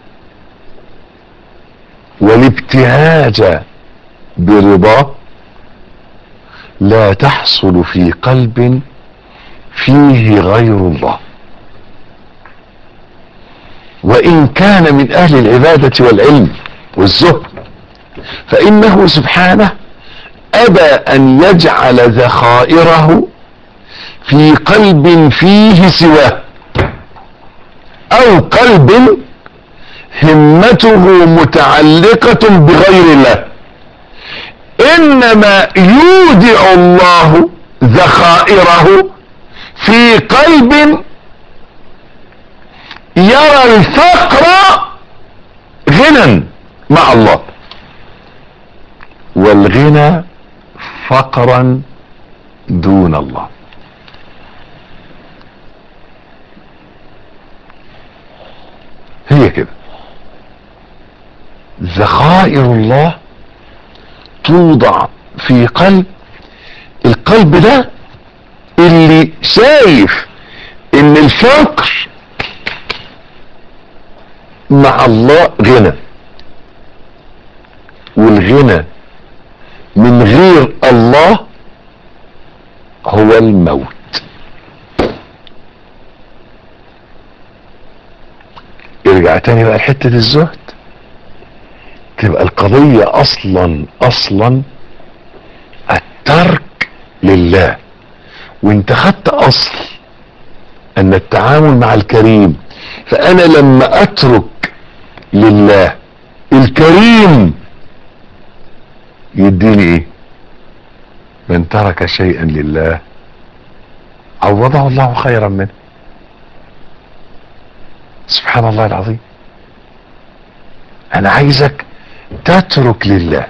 والابتهاج برضاه لا تحصل في قلب فيه غير الله وان كان من اهل العبادة والعلم والزهد فانه سبحانه ابى ان يجعل ذخائره في قلب فيه سواه او قلب همته متعلقة بغير الله انما يودع الله ذخائره في قلب يرى الفقر غنى مع الله والغنى فقرا دون الله هي كده ذخائر الله توضع في قلب القلب ده اللي شايف ان الفقر مع الله غنى والغنى من غير الله هو الموت ارجع تاني بقى لحتة الزهد تبقى القضية اصلا اصلا الترك لله وانت خدت اصل ان التعامل مع الكريم فانا لما اترك لله الكريم يديني ايه من ترك شيئا لله عوضه الله خيرا منه سبحان الله العظيم انا عايزك تترك لله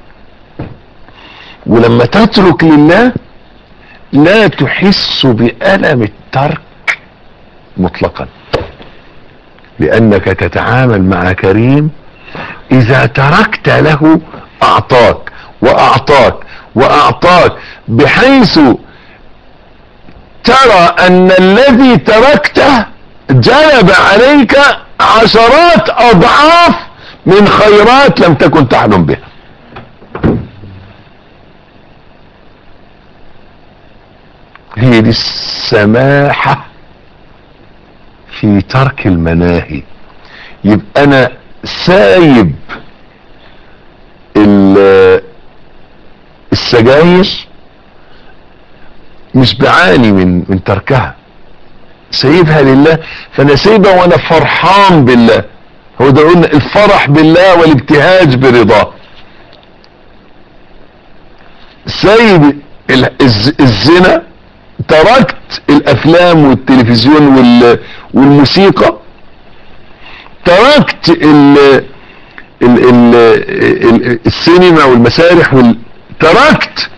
ولما تترك لله لا تحس بألم الترك مطلقا لأنك تتعامل مع كريم إذا تركت له أعطاك وأعطاك وأعطاك بحيث ترى أن الذي تركته جلب عليك عشرات أضعاف من خيرات لم تكن تحلم بها هي دي السماحة في ترك المناهي يبقى انا سايب ال- السجاير مش بعاني من من تركها سايبها لله فانا سايبها وانا فرحان بالله هو ده قلنا الفرح بالله والابتهاج برضاه سايب ال- الز- الزنا تركت الافلام والتلفزيون وال- والموسيقى تركت ال ال ال ال السينما والمسارح وال تركت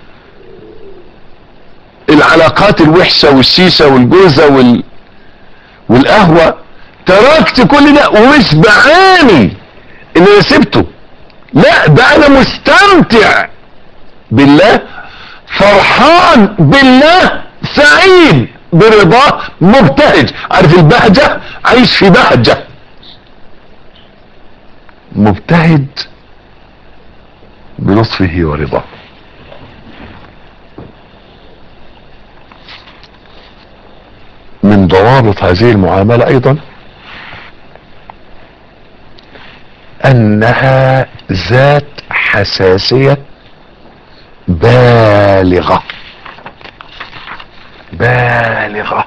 العلاقات الوحشة والشيشة والجوزة وال والقهوة تركت كل ده ومش بعاني ان انا سبته لا ده انا مستمتع بالله فرحان بالله سعيد برضاه مبتهج عارف البهجة عايش في بهجة مبتهج بلطفه ورضاه من ضوابط هذه المعاملة ايضا انها ذات حساسية بالغة بالغة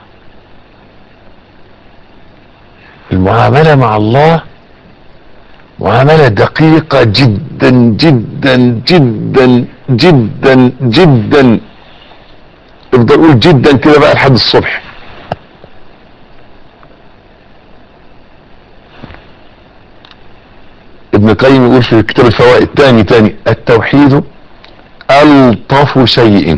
المعاملة مع الله معاملة دقيقة جدا جدا جدا جدا جدا افضل اقول جدا كده بقى لحد الصبح ابن القيم يقول في كتاب الفوائد تاني تاني التوحيد ألطف شيء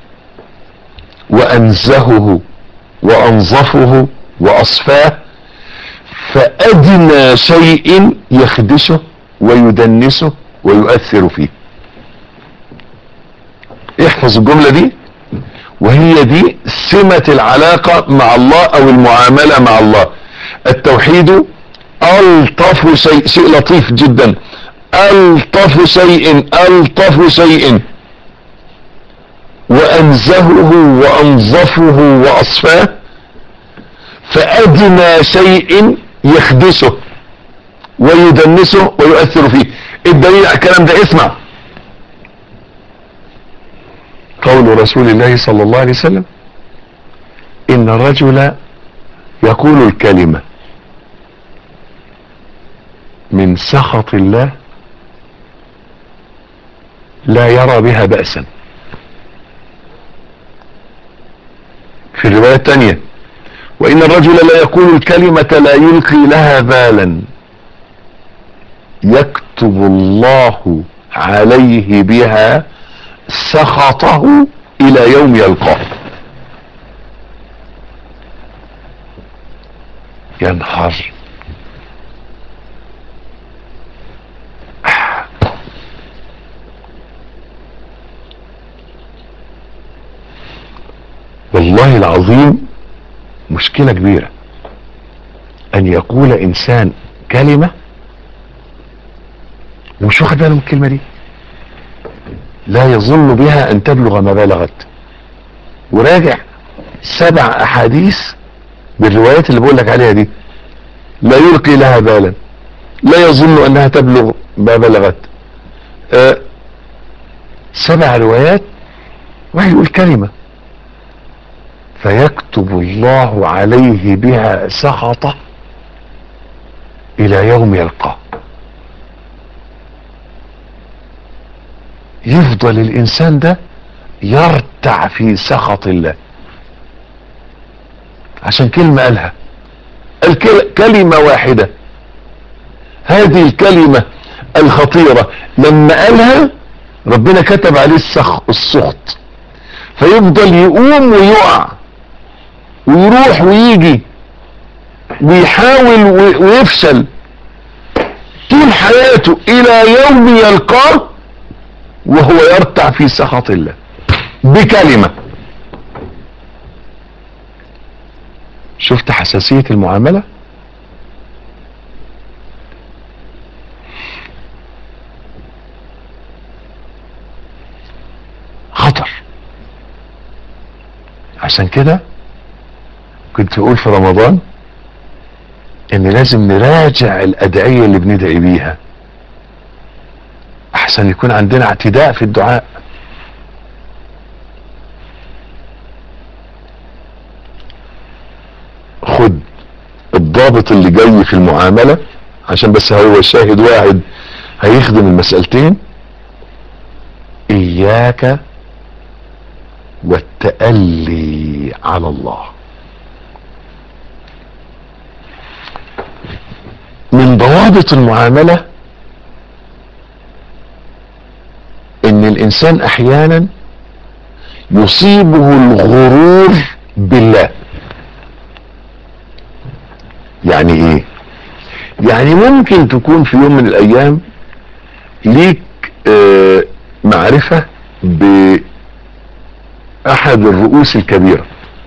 وأنزهه وأنظفه وأصفاه فأدنى شيء يخدشه ويدنسه ويؤثر فيه احفظ الجملة دي وهي دي سمة العلاقة مع الله او المعاملة مع الله التوحيد الطف شيء شيء لطيف جدا الطف شيء الطف شيء وانزهه وانظفه واصفاه فادنى شيء يخدشه ويدنسه ويؤثر فيه الدليل على الكلام ده اسمع قول رسول الله صلى الله عليه وسلم ان الرجل يقول الكلمة من سخط الله لا يرى بها بأسا في الرواية الثانية وإن الرجل لا يقول الكلمة لا يلقي لها بالا يكتب الله عليه بها سخطه إلى يوم يلقاه ينحر والله العظيم مشكلة كبيرة ان يقول انسان كلمة ومش واخد باله من الكلمة دي لا يظن بها ان تبلغ ما بلغت وراجع سبع احاديث بالروايات اللي بقول لك عليها دي لا يلقي لها بالا لا يظن انها تبلغ ما بلغت أه سبع روايات واحد يقول كلمة فيكتب الله عليه بها سخطه الى يوم يلقاه يفضل الانسان ده يرتع في سخط الله عشان كلمة قالها الكل... كلمة واحدة هذه الكلمة الخطيرة لما قالها ربنا كتب عليه السخ... السخط فيفضل يقوم ويقع ويروح ويجي ويحاول و... ويفشل طول حياته الى يوم يلقاه وهو يرتع في سخط الله بكلمة شفت حساسية المعاملة خطر عشان كده كنت اقول في رمضان ان لازم نراجع الادعية اللي بندعي بيها احسن يكون عندنا اعتداء في الدعاء خد الضابط اللي جاي في المعاملة عشان بس هو شاهد واحد هيخدم المسألتين اياك والتألي على الله من ضوابط المعاملة ان الانسان احيانا يصيبه الغرور بالله يعني ايه يعني ممكن تكون في يوم من الايام ليك آه معرفة باحد الرؤوس الكبيرة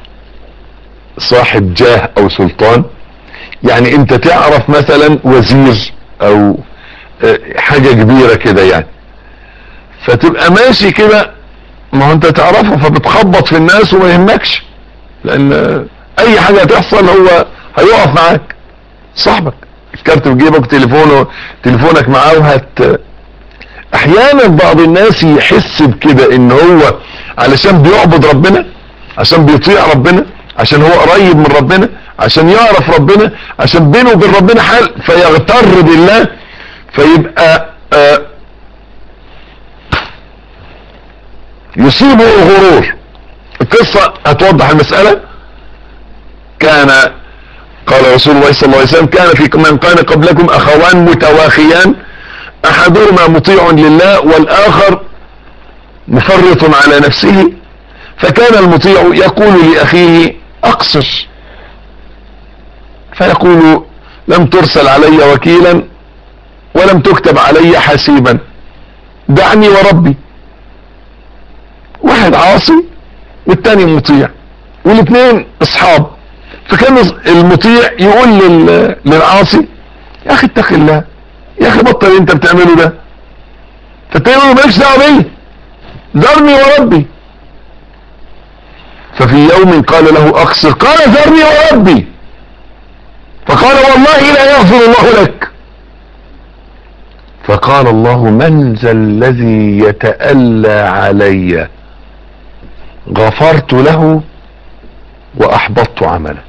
صاحب جاه او سلطان يعني انت تعرف مثلا وزير او آه حاجة كبيرة كده يعني فتبقى ماشي كده ما هو انت تعرفه فبتخبط في الناس وما يهمكش لان اي حاجة تحصل هو هيقف معاك صاحبك الكارت في جيبك تليفونه تليفونك معاه وهت احيانا بعض الناس يحس بكده ان هو علشان بيعبد ربنا عشان بيطيع ربنا عشان هو قريب من ربنا عشان يعرف ربنا عشان بينه وبين ربنا حال فيغتر بالله فيبقى آه يصيبه الغرور القصة هتوضح المسألة كان قال رسول الله صلى الله عليه وسلم كان في من كان قبلكم اخوان متواخيان احدهما مطيع لله والاخر مفرط على نفسه فكان المطيع يقول لاخيه اقصر فيقول لم ترسل علي وكيلا ولم تكتب علي حسيبا دعني وربي واحد عاصي والتاني مطيع والاثنين اصحاب فكان المطيع يقول لل... للعاصي يا اخي اتق الله يا اخي بطل اللي انت بتعمله ده فالتاني يقول له مالكش دعوه بيا ذرني وربي ففي يوم قال له اقصر قال ذرني وربي فقال والله لا يغفر الله لك فقال الله من ذا الذي يتألى علي غفرت له واحبطت عملك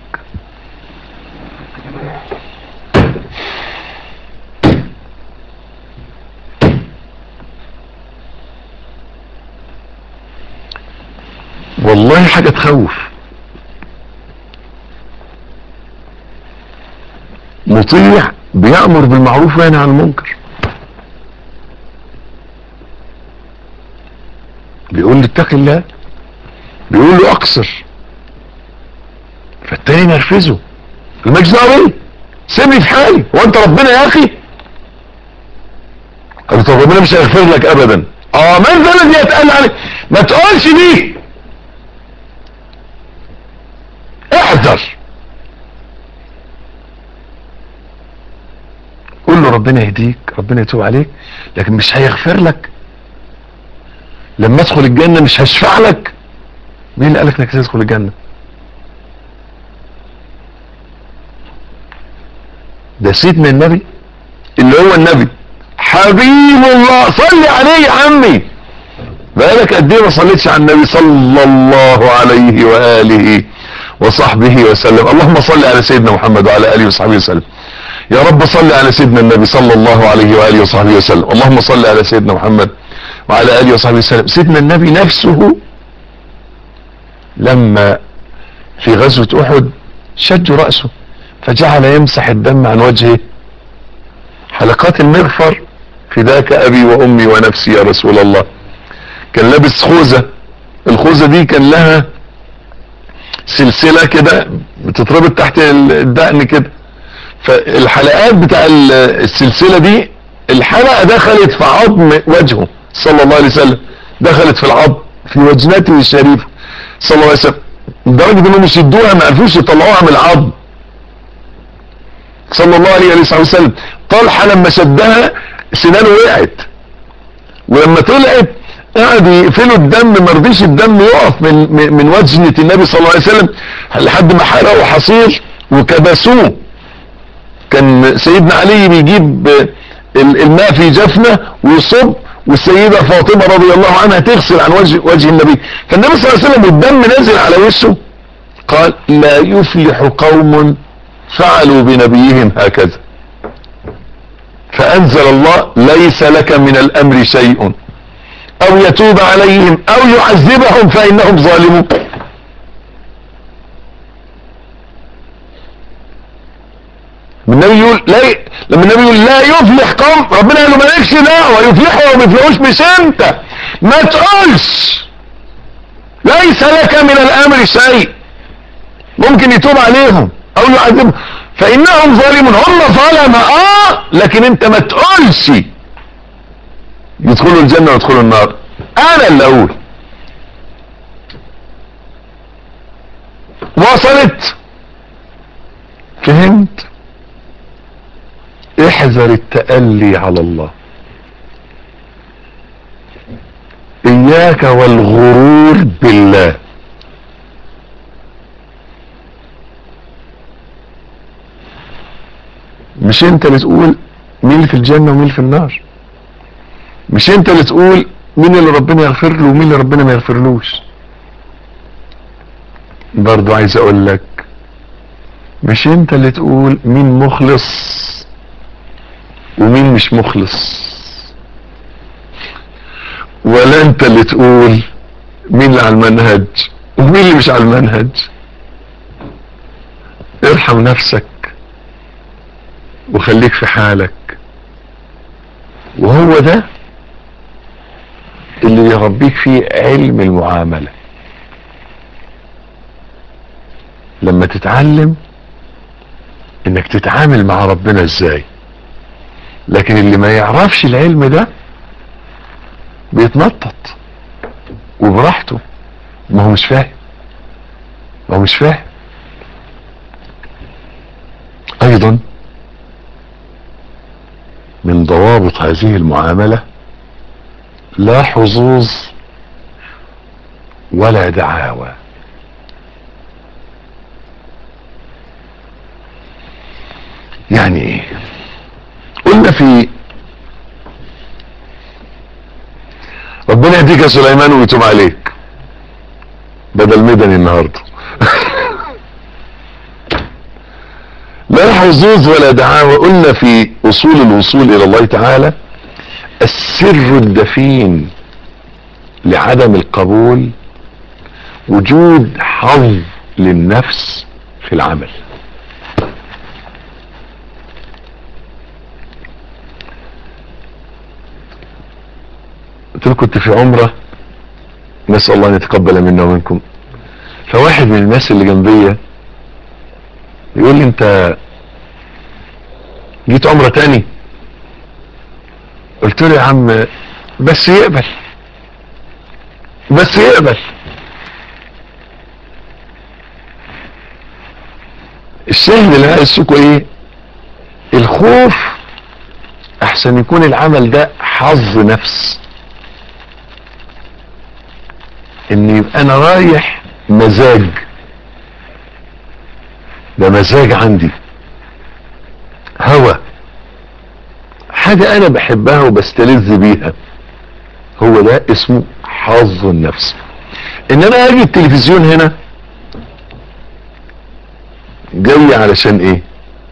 والله حاجة تخوف مطيع بيأمر بالمعروف وينهى عن المنكر بيقول له اتق الله بيقول له اقصر فالتاني نرفزه مالكش دعوه بيا سيبني في حالي هو انت ربنا يا اخي قال له طب ربنا مش هيغفر لك ابدا اه من ذا الذي يتقال عليك ما تقولش دي احذر قول له ربنا يهديك ربنا يتوب عليك لكن مش هيغفر لك لما ادخل الجنة مش هشفع لك مين اللي قالك انك تدخل الجنة ده سيدنا النبي اللي هو النبي حبيب الله صلي عليه يا عمي بقالك قد ايه ما صليتش على النبي صلى الله عليه واله وصحبه وسلم اللهم صل على سيدنا محمد وعلى اله وصحبه وسلم يا رب صل على سيدنا النبي صلى الله عليه واله وصحبه وسلم اللهم صل على سيدنا محمد وعلى اله وصحبه وسلم سيدنا النبي نفسه لما في غزوة احد شجوا رأسه فجعل يمسح الدم عن وجهه حلقات المغفر فداك ابي وامي ونفسي يا رسول الله كان لابس خوذة الخوذة دي كان لها سلسلة كده بتتربط تحت الدقن كده فالحلقات بتاع السلسلة دي الحلقة دخلت في عظم وجهه صلى الله عليه وسلم دخلت في العظم في وجنته الشريفة صلى الله عليه وسلم لدرجة انهم يشدوها ما عرفوش يطلعوها من العظم صلى الله عليه وسلم طلحة لما شدها سنانه وقعت ولما طلعت قعدوا يقفلوا الدم ما رضيش الدم يقف من من, من وجنة النبي صلى الله عليه وسلم لحد ما حرقوا حصير وكبسوه كان سيدنا علي بيجيب الماء في جفنة ويصب والسيدة فاطمة رضي الله عنها تغسل عن وجه, وجه النبي فالنبي صلى الله عليه وسلم والدم نازل على وشه قال لا يفلح قوم فعلوا بنبيهم هكذا فأنزل الله ليس لك من الأمر شيء أو يتوب عليهم أو يعذبهم فإنهم ظالمون النبي يقول لا لما النبي يقول لا يفلح قوم ربنا قال له مالكش دعوه يفلحوا وما يفلحوش مش انت ما تقولش ليس لك من الامر شيء ممكن يتوب عليهم او يعذبهم فانهم ظالمون هم ظلمة اه لكن انت ما تقولش يدخلوا الجنة ويدخلوا النار انا اللي اقول وصلت فهمت احذر التألي على الله اياك والغرور بالله مش انت اللي تقول مين اللي في الجنة ومين اللي في النار مش انت اللي تقول مين اللي ربنا يغفر له ومين اللي ربنا ما يغفرلوش برضو عايز اقول لك مش انت اللي تقول مين مخلص ومين مش مخلص ولا انت اللي تقول مين اللي على المنهج ومين اللي مش على المنهج ارحم نفسك وخليك في حالك وهو ده اللي يربيك فيه علم المعاملة لما تتعلم انك تتعامل مع ربنا ازاي لكن اللي ما يعرفش العلم ده بيتنطط وبراحته ما هو مش فاهم ما هو مش فاهم ايضا من ضوابط هذه المعاملة لا حظوظ ولا دعاوى يعني ايه قلنا في ربنا يهديك يا سليمان ويتوب عليك بدل مدني النهارده لا حظوظ ولا دعاوى قلنا في اصول الوصول الى الله تعالى السر الدفين لعدم القبول وجود حظ للنفس في العمل قلت له كنت في عمرة نسأل الله ان يتقبل منا ومنكم فواحد من الناس اللي جنبية يقول لي انت جيت عمرة تاني قلت له يا عم بس يقبل بس يقبل الشاهد اللي عايز اسوقه ايه الخوف احسن يكون العمل ده حظ نفس ان يبقى انا رايح مزاج ده مزاج عندي هوى حاجة انا بحبها وبستلذ بيها هو ده اسمه حظ النفس ان انا اجي التلفزيون هنا جاي علشان ايه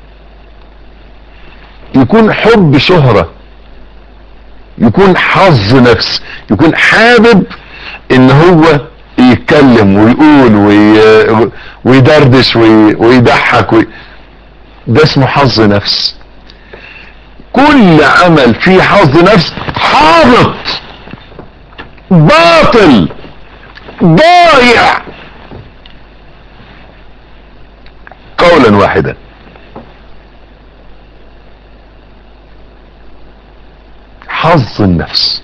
يكون حب شهرة يكون حظ نفس يكون حابب ان هو ويتكلم ويقول وي... ويدردش وي... ويضحك وي... ده اسمه حظ نفس كل عمل فيه حظ نفس حابط باطل ضايع قولا واحدا حظ النفس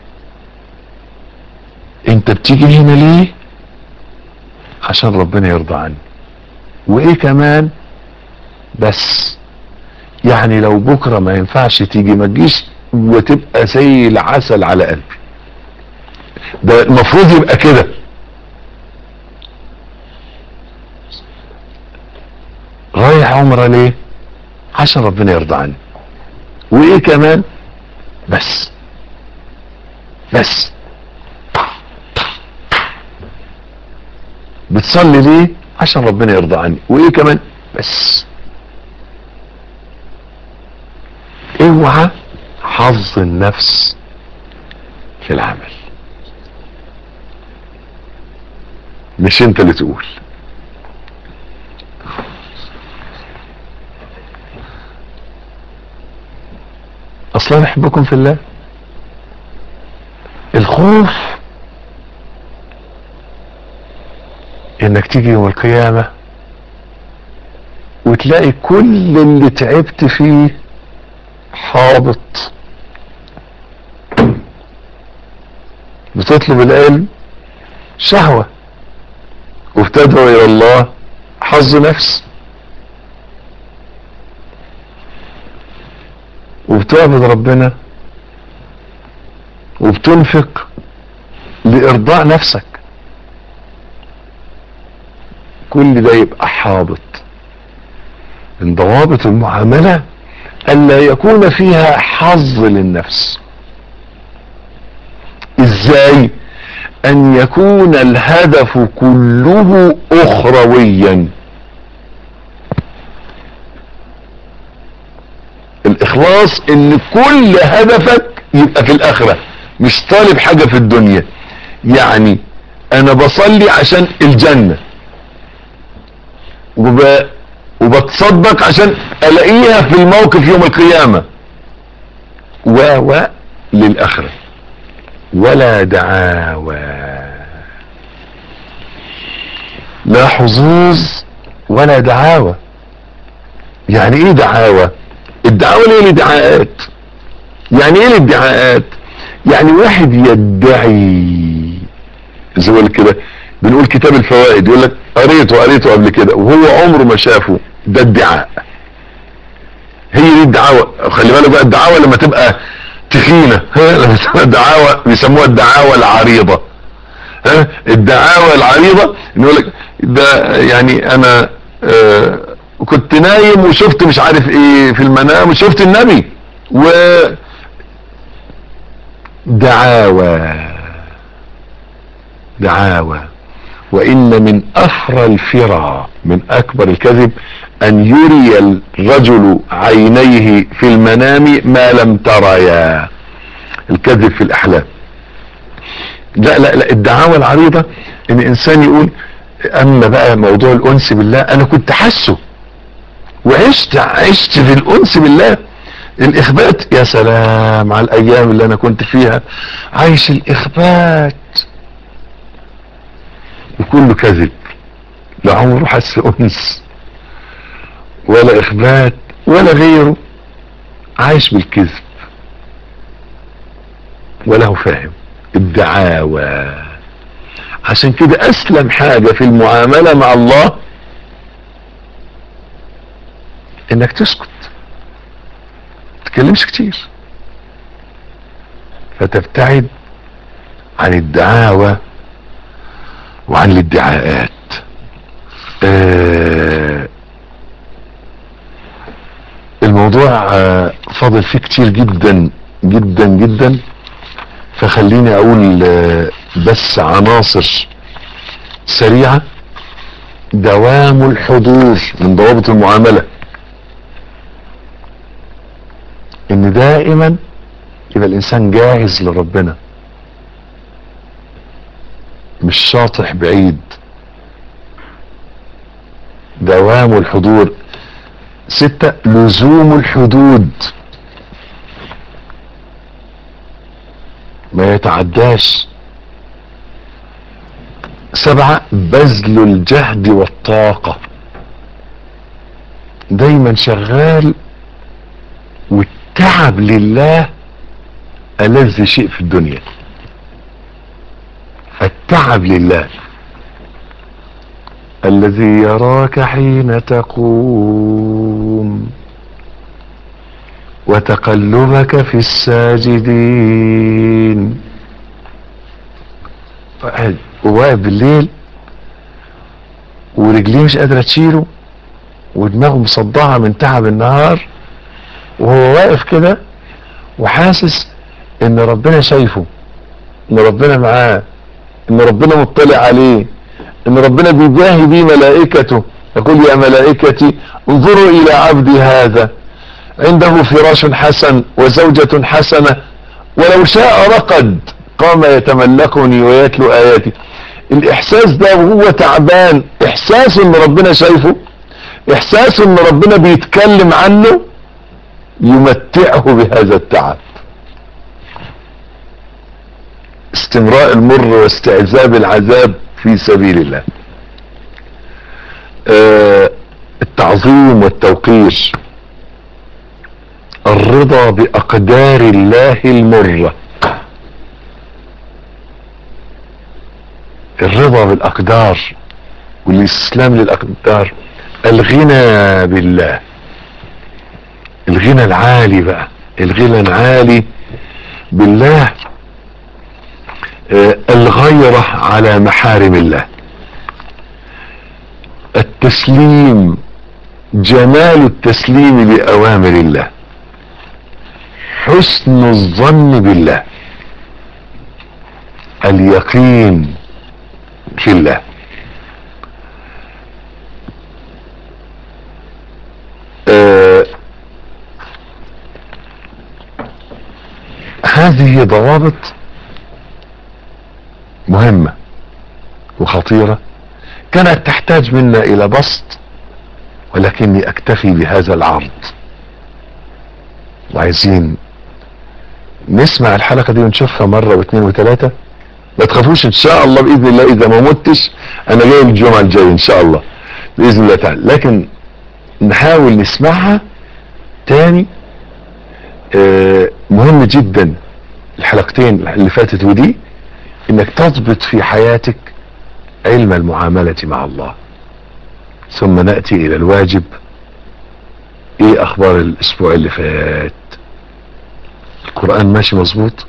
انت بتيجي هنا ليه عشان ربنا يرضى عني وايه كمان بس يعني لو بكره ما ينفعش تيجي ما تجيش وتبقى زي العسل على قلبي ده المفروض يبقى كده رايح عمره ليه عشان ربنا يرضى عني وايه كمان بس بس بتصلي ليه عشان ربنا يرضى عني وايه كمان بس اوعى حظ النفس في العمل مش انت اللي تقول اصلا احبكم في الله الخوف انك تيجي يوم القيامة وتلاقي كل اللي تعبت فيه حابط بتطلب العلم شهوة وبتدعو الى الله حظ نفس وبتعبد ربنا وبتنفق لارضاء نفسك كل ده يبقى حابط من ضوابط المعاملة الا يكون فيها حظ للنفس ازاي ان يكون الهدف كله اخرويا الاخلاص ان كل هدفك يبقى في الاخرة مش طالب حاجة في الدنيا يعني انا بصلي عشان الجنة وب... وبتصدق عشان الاقيها في الموقف يوم القيامة و و للاخرة ولا دعاوى لا حظوظ ولا دعاوى يعني ايه دعاوى الدعاوى ليه الادعاءات يعني ايه الادعاءات يعني واحد يدعي زي ما كده بنقول كتاب الفوائد يقول لك قريته قريته قبل كده وهو عمره ما شافه ده ادعاء هي دي الدعاوى خلي بالك بقى الدعاوى لما تبقى تخينة لما تبقى الدعاوى بيسموها الدعاوى العريضة ها الدعاوى العريضة يقول لك ده يعني انا آه كنت نايم وشفت مش عارف ايه في المنام وشفت النبي و دعاوى دعاوى وان من افرى الفرى من اكبر الكذب ان يري الرجل عينيه في المنام ما لم تريا الكذب في الاحلام لا لا لا الدعاوى العريضة ان انسان يقول اما بقى موضوع الانس بالله انا كنت حاسه وعشت عشت في الانس بالله الاخبات يا سلام على الايام اللي انا كنت فيها عايش الاخبات وكله كذب لا عمره حس انس ولا اخبات ولا غيره عايش بالكذب ولا هو فاهم الدعاوى عشان كده اسلم حاجة في المعاملة مع الله انك تسكت تتكلمش كتير فتبتعد عن الدعاوى وعن الادعاءات آه الموضوع آه فاضل فيه كتير جدا جدا جدا فخليني اقول آه بس عناصر سريعة دوام الحضور من ضوابط المعاملة ان دائما يبقى الانسان جاهز لربنا مش شاطح بعيد دوام الحضور ستة لزوم الحدود ما يتعداش سبعة بذل الجهد والطاقة دايما شغال والتعب لله ألذ شيء في الدنيا التعب لله الذي يراك حين تقوم وتقلبك في الساجدين واحد واقف بالليل ورجليه مش قادرة تشيله ودماغه مصدعة من تعب النهار وهو واقف كده وحاسس ان ربنا شايفه ان ربنا معاه ان ربنا مطلع عليه ان ربنا بيجاهي بيه ملائكته يقول يا ملائكتي انظروا الى عبدي هذا عنده فراش حسن وزوجة حسنة ولو شاء رقد قام يتملكني ويتلو اياتي الاحساس ده وهو تعبان احساس ان ربنا شايفه احساس ان ربنا بيتكلم عنه يمتعه بهذا التعب استمراء المر واستعذاب العذاب في سبيل الله آه التعظيم والتوقير الرضا بأقدار الله المرة الرضا بالأقدار والاستسلام للأقدار الغنى بالله الغنى العالي بقى الغنى العالي بالله آه الغيرة على محارم الله التسليم جمال التسليم لأوامر الله حسن الظن بالله اليقين في الله آه هذه ضوابط مهمة وخطيرة كانت تحتاج منا الى بسط ولكني اكتفي بهذا العرض وعايزين نسمع الحلقة دي ونشوفها مرة واثنين وثلاثة ما تخافوش ان شاء الله باذن الله اذا ما متش انا جاي الجمعة الجاية ان شاء الله باذن الله تعالى لكن نحاول نسمعها تاني آه مهم جدا الحلقتين اللي فاتت ودي انك تضبط في حياتك علم المعاملة مع الله ثم نأتي الى الواجب ايه اخبار الاسبوع اللي فات القرآن ماشي مظبوط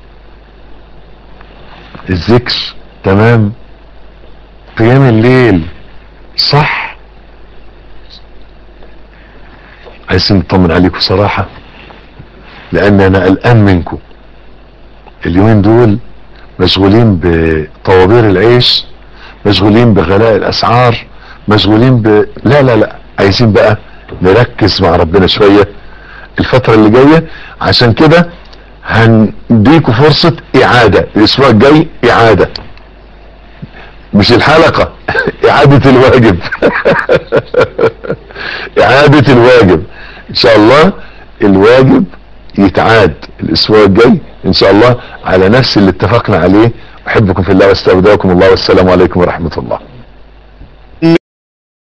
الذكر تمام قيام الليل صح عايزين نطمن عليكم صراحة لان انا قلقان منكم اليومين دول مشغولين بطوابير العيش مشغولين بغلاء الاسعار مشغولين ب لا لا لا عايزين بقى نركز مع ربنا شوية الفترة اللي جاية عشان كده هنديكوا فرصة اعادة الاسبوع الجاي اعادة مش الحلقة اعادة الواجب اعادة الواجب ان شاء الله الواجب يتعاد الاسبوع الجاي ان شاء الله على نفس اللي اتفقنا عليه احبكم في الله واستودعكم الله والسلام عليكم ورحمة الله